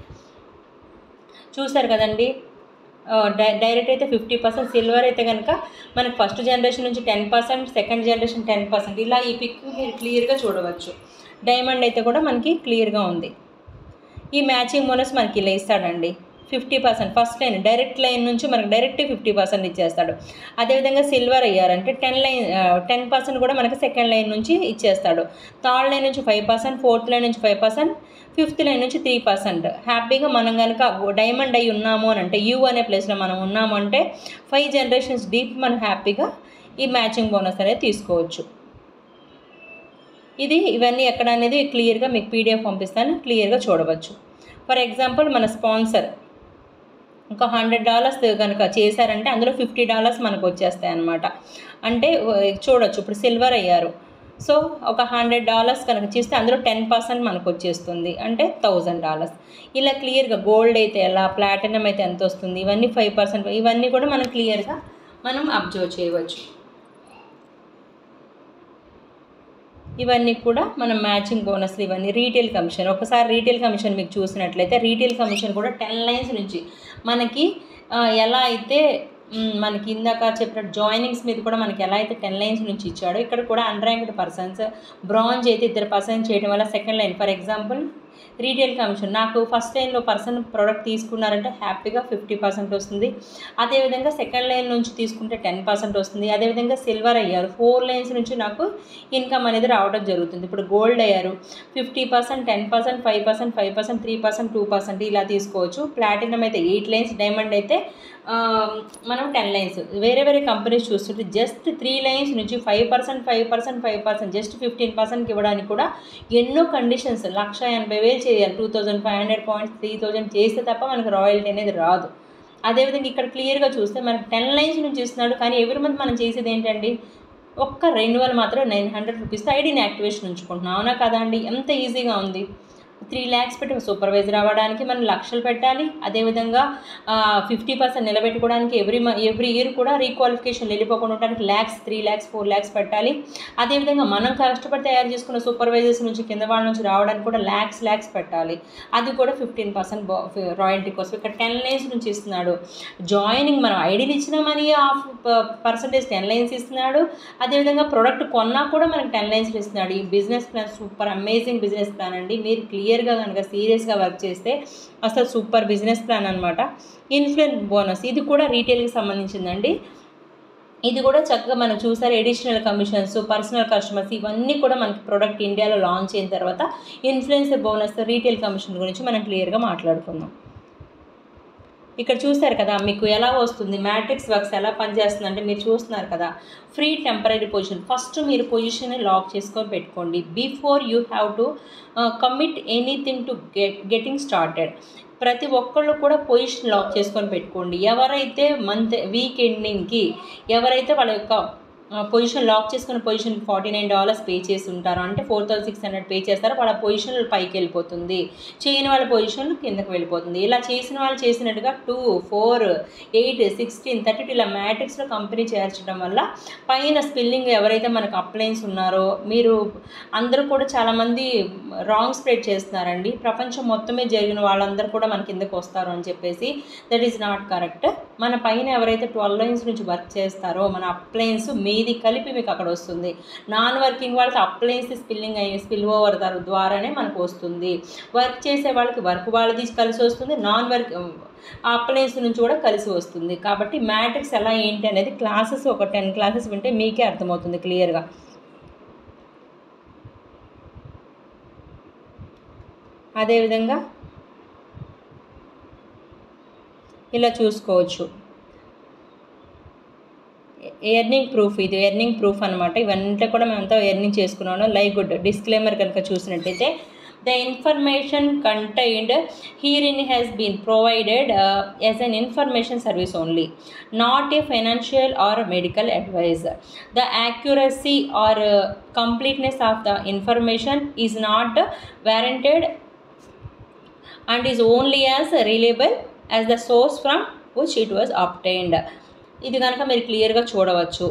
A: చూసారు కదండి డైరెక్ట్ అయితే ఫిఫ్టీ పర్సెంట్ సిల్వర్ అయితే కనుక మనకి ఫస్ట్ జనరేషన్ నుంచి ten percent second generation ten percent ఇలా ఈ పిక్ మీరు క్లియర్గా చూడవచ్చు డైమండ్ అయితే కూడా మనకి క్లియర్గా ఉంది ఈ మ్యాచింగ్ బోనస్ మనకి ఇలా ఇస్తాడండి fifty percent first line direct line నుంచి మనకు డైరెక్ట్ ఫిఫ్టీ పర్సెంట్ ఇచ్చేస్తాడు అదేవిధంగా సిల్వర్ అయ్యారంటే టెన్ లైన్ టెన్ పర్సెంట్ కూడా మనకి సెకండ్ లైన్ నుంచి ఇచ్చేస్తాడు థర్డ్ లైన్ నుంచి ఫైవ్ పర్సెంట్ ఫోర్త్ లైన్ నుంచి ఫైవ్ పర్సెంట్ ఫిఫ్త్ లైన్ నుంచి త్రీ పర్సెంట్ హ్యాపీగా మనం కనుక డైమండ్ అయి ఉన్నాము అని అంటే యూ అనే ప్లేస్లో మనం ఉన్నాము అంటే ఫైవ్ జనరేషన్స్ డీప్ మనం హ్యాపీగా ఈ మ్యాచింగ్ బోనస్ అనేది తీసుకోవచ్చు ఇది ఇవన్నీ ఎక్కడ అనేది క్లియర్గా మీకు పీడిఎఫ్ పంపిస్తాను క్లియర్గా చూడవచ్చు ఫర్ ఎగ్జాంపుల్ మన స్పాన్సర్ ఒక హండ్రెడ్ డాలర్స్ కనుక చేశారంటే అందులో ఫిఫ్టీ డాలర్స్ మనకు వచ్చేస్తాయి అనమాట అంటే చూడొచ్చు ఇప్పుడు సిల్వర్ అయ్యారు సో ఒక హండ్రెడ్ డాలర్స్ కనుక చేస్తే అందులో టెన్ పర్సెంట్ మనకు వచ్చేస్తుంది అంటే థౌజండ్ డాలర్స్ ఇలా క్లియర్గా గోల్డ్ అయితే ఎలా ప్లాటినం అయితే ఎంత వస్తుంది ఇవన్నీ ఫైవ్ పర్సెంట్ ఇవన్నీ కూడా మనం క్లియర్గా మనం అబ్జర్వ్ చేయవచ్చు ఇవన్నీ కూడా మనం మ్యాచింగ్ బోనస్లు ఇవన్నీ రీటైల్ కమిషన్ ఒకసారి రీటైల్ కమిషన్ మీకు చూసినట్లయితే రీటైల్ కమిషన్ కూడా టెన్ లైన్స్ నుంచి మనకి ఎలా అయితే మనకి ఇందాక చెప్పినట్టు జాయినింగ్స్ మీద కూడా మనకి ఎలా అయితే టెన్ లైన్స్ నుంచి ఇచ్చాడో ఇక్కడ కూడా అన్రాంక్డ్ పర్సన్స్ బ్రాంజ్ అయితే ఇద్దరు పర్సన్స్ చేయడం వల్ల second line for example retail commission నాకు ఫస్ట్ లైన్లో పర్సన్ ప్రోడక్ట్ తీసుకున్నారంటే హ్యాపీగా ఫిఫ్టీ పర్సెంట్ వస్తుంది అదేవిధంగా సెకండ్ లైన్ నుంచి తీసుకుంటే టెన్ పర్సెంట్ వస్తుంది అదేవిధంగా సిల్వర్ అయ్యారు ఫోర్ లైన్స్ నుంచి నాకు ఇన్కమ్ అనేది రావడం జరుగుతుంది ఇప్పుడు గోల్డ్ అయ్యారు fifty percent ten percent five percent five percent three percent two percent ఇలా తీసుకోవచ్చు ప్లాటినం అయితే ఎయిట్ లైన్స్ డైమండ్ అయితే మనం టెన్ లైన్స్ వేరే వేరే కంపెనీస్ చూస్తుంటే జస్ట్ త్రీ లైన్స్ నుంచి five percent five percent five percent just fifteen పర్సెంట్కి ఇవ్వడానికి కూడా ఎన్నో కండిషన్స్ లక్ష ఎనభై వేలు చేయాలి two thousand five hundred points three thousand చేస్తే తప్ప మనకు రాయల్టీ అనేది రాదు అదేవిధంగా ఇక్కడ క్లియర్గా చూస్తే మనకు టెన్ లైన్స్ నుంచి ఇస్తున్నాడు కానీ ఎవ్రీ మంత్ మనం చేసేది ఏంటండి ఒక్క రెన్యువల్ మాత్రం నైన్ హండ్రెడ్ రూపీస్ ఐడీని యాక్టివేషన్ ఉంచుకుంటున్నాం అవునా కదా అండి ఎంత ఈజీగా ఉంది త్రీ ల్యాక్స్ పెట్టి సూపర్వైజర్ అవ్వడానికి మనం లక్షలు పెట్టాలి అదేవిధంగా ఫిఫ్టీ పర్సెంట్ నిలబెట్టుకోవడానికి ఎవ్రీ ఎవ్రీ ఇయర్ కూడా రీక్వాలిఫికేషన్ వెళ్ళిపోకుండా ఉండడానికి ల్యాక్స్ త్రీ ల్యాక్స్ ఫోర్ ల్యాక్స్ పెట్టాలి అదేవిధంగా మనం కష్టపడి తయారు చేసుకున్న సూపర్వైజర్స్ నుంచి కింద వాళ్ళ నుంచి రావడానికి కూడా ల్యాక్స్ ల్యాక్స్ పెట్టాలి అది కూడా ఫిఫ్టీన్ పర్సెంట్ రాయల్టీ కోసం ఇక్కడ టెన్ లైన్స్ నుంచి ఇస్తున్నాడు జాయినింగ్ మనం ఐడీలు ఇచ్చిన money half percentage ten lines ఇస్తున్నాడు అదేవిధంగా ప్రోడక్ట్ కొన్నా కూడా మనకి టెన్ లైన్స్ ఇస్తున్నాడు ఈ business plan super amazing business plan అండి మీరు క్లియర్ క్లియర్గా కనుక సీరియస్గా వర్క్ చేస్తే అసలు సూపర్ బిజినెస్ ప్లాన్ అనమాట ఇన్ఫ్లుయెన్స్ బోనస్ ఇది కూడా రీటైల్కి సంబంధించిందండి ఇది కూడా చక్కగా మనం చూసారు ఎడిషనల్ కమిషన్స్ పర్సనల్ కస్టమర్స్ ఇవన్నీ కూడా మనకి ప్రోడక్ట్ ఇండియాలో లాంచ్ అయిన తర్వాత ఇన్ఫ్లుయెన్సర్ బోనస్ రీటైల్ కమిషన్ గురించి మనం క్లియర్గా మాట్లాడుకుందాం ఇక్కడ చూస్తారు కదా మీకు ఎలా వస్తుంది మ్యాట్రిక్స్ వర్క్స్ ఎలా పనిచేస్తుంది అంటే మీరు చూస్తున్నారు కదా ఫ్రీ టెంపరీ పొజిషన్ ఫస్ట్ మీరు పొజిషన్ లాక్ చేసుకొని పెట్టుకోండి before you have to commit anything to get getting started ప్రతి ఒక్కళ్ళు కూడా పొజిషన్ లాక్ చేసుకొని పెట్టుకోండి ఎవరైతే మంత్ వీక్ ఎండింగ్కి ఎవరైతే వాళ్ళ యొక్క పొజిషన్ లాక్ చేసుకున్న position forty nine dollars pay చేసి ఉంటారు అంటే four thousand six hundred pay చేస్తారు వాళ్ళ పొజిషన్ పైకి వెళ్ళిపోతుంది చేయని వాళ్ళ పొజిషన్ కిందకి వెళ్ళిపోతుంది ఇలా చేసిన వాళ్ళు చేసినట్టుగా two four eight sixteen thirty two ఇలా మ్యాట్రిక్స్లో కంపెనీ చేర్చడం వల్ల పైన స్పిల్లింగ్ ఎవరైతే మనకు అప్లైన్స్ ఉన్నారో మీరు అందరూ కూడా చాలామంది రాంగ్ స్ప్రెడ్ చేస్తున్నారండి ప్రపంచం మొత్తమే జరిగిన వాళ్ళందరూ కూడా మన కిందకు వస్తారు అని చెప్పేసి దట్ ఈస్ నాట్ కరెక్ట్ మన పైన ఎవరైతే ట్వెల్వ్ లైన్స్ నుంచి వర్క్ చేస్తారో మన అప్లయన్స్ మీది కలిపి మీకు అక్కడ వస్తుంది నాన్ వర్కింగ్ వాళ్ళకి అప్లయన్స్ స్పిల్లింగ్ అయ్యి స్పిల్ ఓవర్ ద్వారానే మనకు వస్తుంది వర్క్ చేసే వాళ్ళకి వర్క్ వాళ్ళది కలిసి వస్తుంది నాన్ వర్క్ అప్లయన్స్ నుంచి కూడా కలిసి వస్తుంది కాబట్టి మ్యాట్రిక్స్ ఎలా ఏంటి అనేది క్లాసెస్ ఒక టెన్ క్లాసెస్ వింటే మీకే అర్థమవుతుంది క్లియర్గా అదేవిధంగా ఇలా చూసుకోవచ్చు ఎర్నింగ్ ప్రూఫ్ ఇది ఎర్నింగ్ ప్రూఫ్ అనమాట ఇవన్నీ కూడా మేమంతా ఎర్నింగ్ చేసుకున్నాను లైక్ గుడ్ డిస్క్లైమర్ కనుక చూసినట్టయితే the information contained herein has been provided as an information service only not a financial or medical advice the accuracy or completeness of the information is not warranted and is only as reliable as the source from which it was obtained ఇది కనుక మీరు క్లియర్గా చూడవచ్చు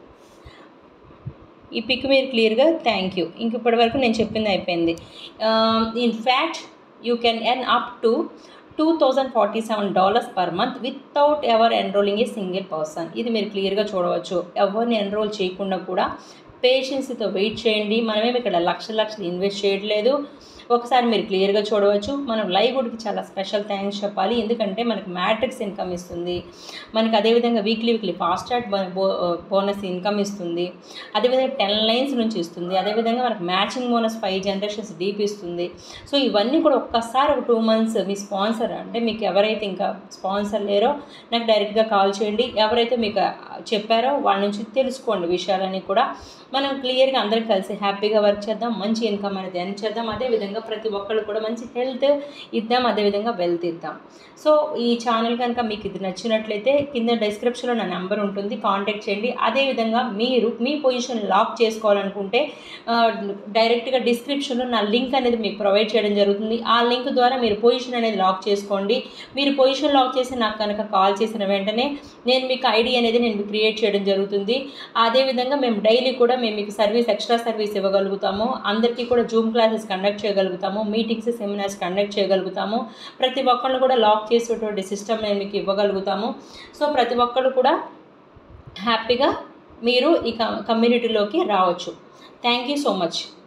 A: ఈ pic మీరు క్లియర్గా thank you ఇంక ఇప్పటి వరకు నేను చెప్పింది అయిపోయింది in fact you can earn up to two thousand forty seven dollars per month without ever enrolling a single person ఇది మీరు క్లియర్గా చూడవచ్చు ఎవరిని ఎన్రోల్ చేయకుండా కూడా పేషెన్సీతో వెయిట్ చేయండి మనమేమి ఇక్కడ లక్షల లక్షలు ఇన్వెస్ట్ చేయట్లేదు ఒకసారి మీరు క్లియర్గా చూడవచ్చు మనం లైవ్ గుడ్కి చాలా స్పెషల్ థ్యాంక్స్ చెప్పాలి ఎందుకంటే మనకి మ్యాట్రిక్స్ ఇన్కమ్ ఇస్తుంది మనకి అదేవిధంగా weekly weekly fast start bonus income ఇస్తుంది అదేవిధంగా టెన్ లైన్స్ నుంచి ఇస్తుంది అదేవిధంగా మనకు matching bonus five generations deep ఇస్తుంది సో ఇవన్నీ కూడా ఒక్కసారి ఒక టూ మంత్స్ మీ స్పాన్సర్ అంటే మీకు ఎవరైతే ఇంకా స్పాన్సర్ లేరో నాకు డైరెక్ట్గా కాల్ చేయండి ఎవరైతే మీకు చెప్పారో వాళ్ళ నుంచి తెలుసుకోండి విషయాలన్నీ కూడా మనం క్లియర్గా అందరం కలిసి హ్యాపీగా వర్క్ చేద్దాం మంచి ఇన్కమ్ అనేది ఎర్న్ చేద్దాం అదేవిధంగా ప్రతి ఒక్కళ్ళు కూడా మంచి హెల్త్ ఇద్దాం అదేవిధంగా వెల్త్ ఇద్దాం సో ఈ ఛానల్ కనుక మీకు ఇది నచ్చినట్లయితే కింద డిస్క్రిప్షన్లో నా నెంబర్ ఉంటుంది కాంటాక్ట్ చేయండి అదేవిధంగా మీరు మీ పొజిషన్ లాక్ చేసుకోవాలనుకుంటే ఆ, డైరెక్ట్గా డిస్క్రిప్షన్లో నా లింక్ అనేది మీకు ప్రొవైడ్ చేయడం జరుగుతుంది ఆ లింక్ ద్వారా మీరు పొజిషన్ అనేది లాక్ చేసుకోండి మీరు పొజిషన్ లాక్ చేసి నాకు కనుక కాల్ చేసిన వెంటనే నేను మీకు ఐడి అనేది నేను క్రియేట్ చేయడం జరుగుతుంది అదేవిధంగా మేము డైలీ కూడా మేము మీకు సర్వీస్ ఎక్స్ట్రా సర్వీస్ ఇవ్వగలుగుతాము అందరికీ కూడా జూమ్ క్లాసెస్ కండక్ట్ చేయగలుగుతాము మీటింగ్స్ సెమినార్స్ కండక్ట్ చేయగలుగుతాము ప్రతి ఒక్కళ్ళు కూడా లాక్ చేసేటువంటి సిస్టమ్ నేను మీకు ఇవ్వగలుగుతాము సో ప్రతి ఒక్కళ్ళు కూడా హ్యాపీగా మీరు ఈ కమ్యూనిటీలోకి రావచ్చు థ్యాంక్ యూ సో మచ్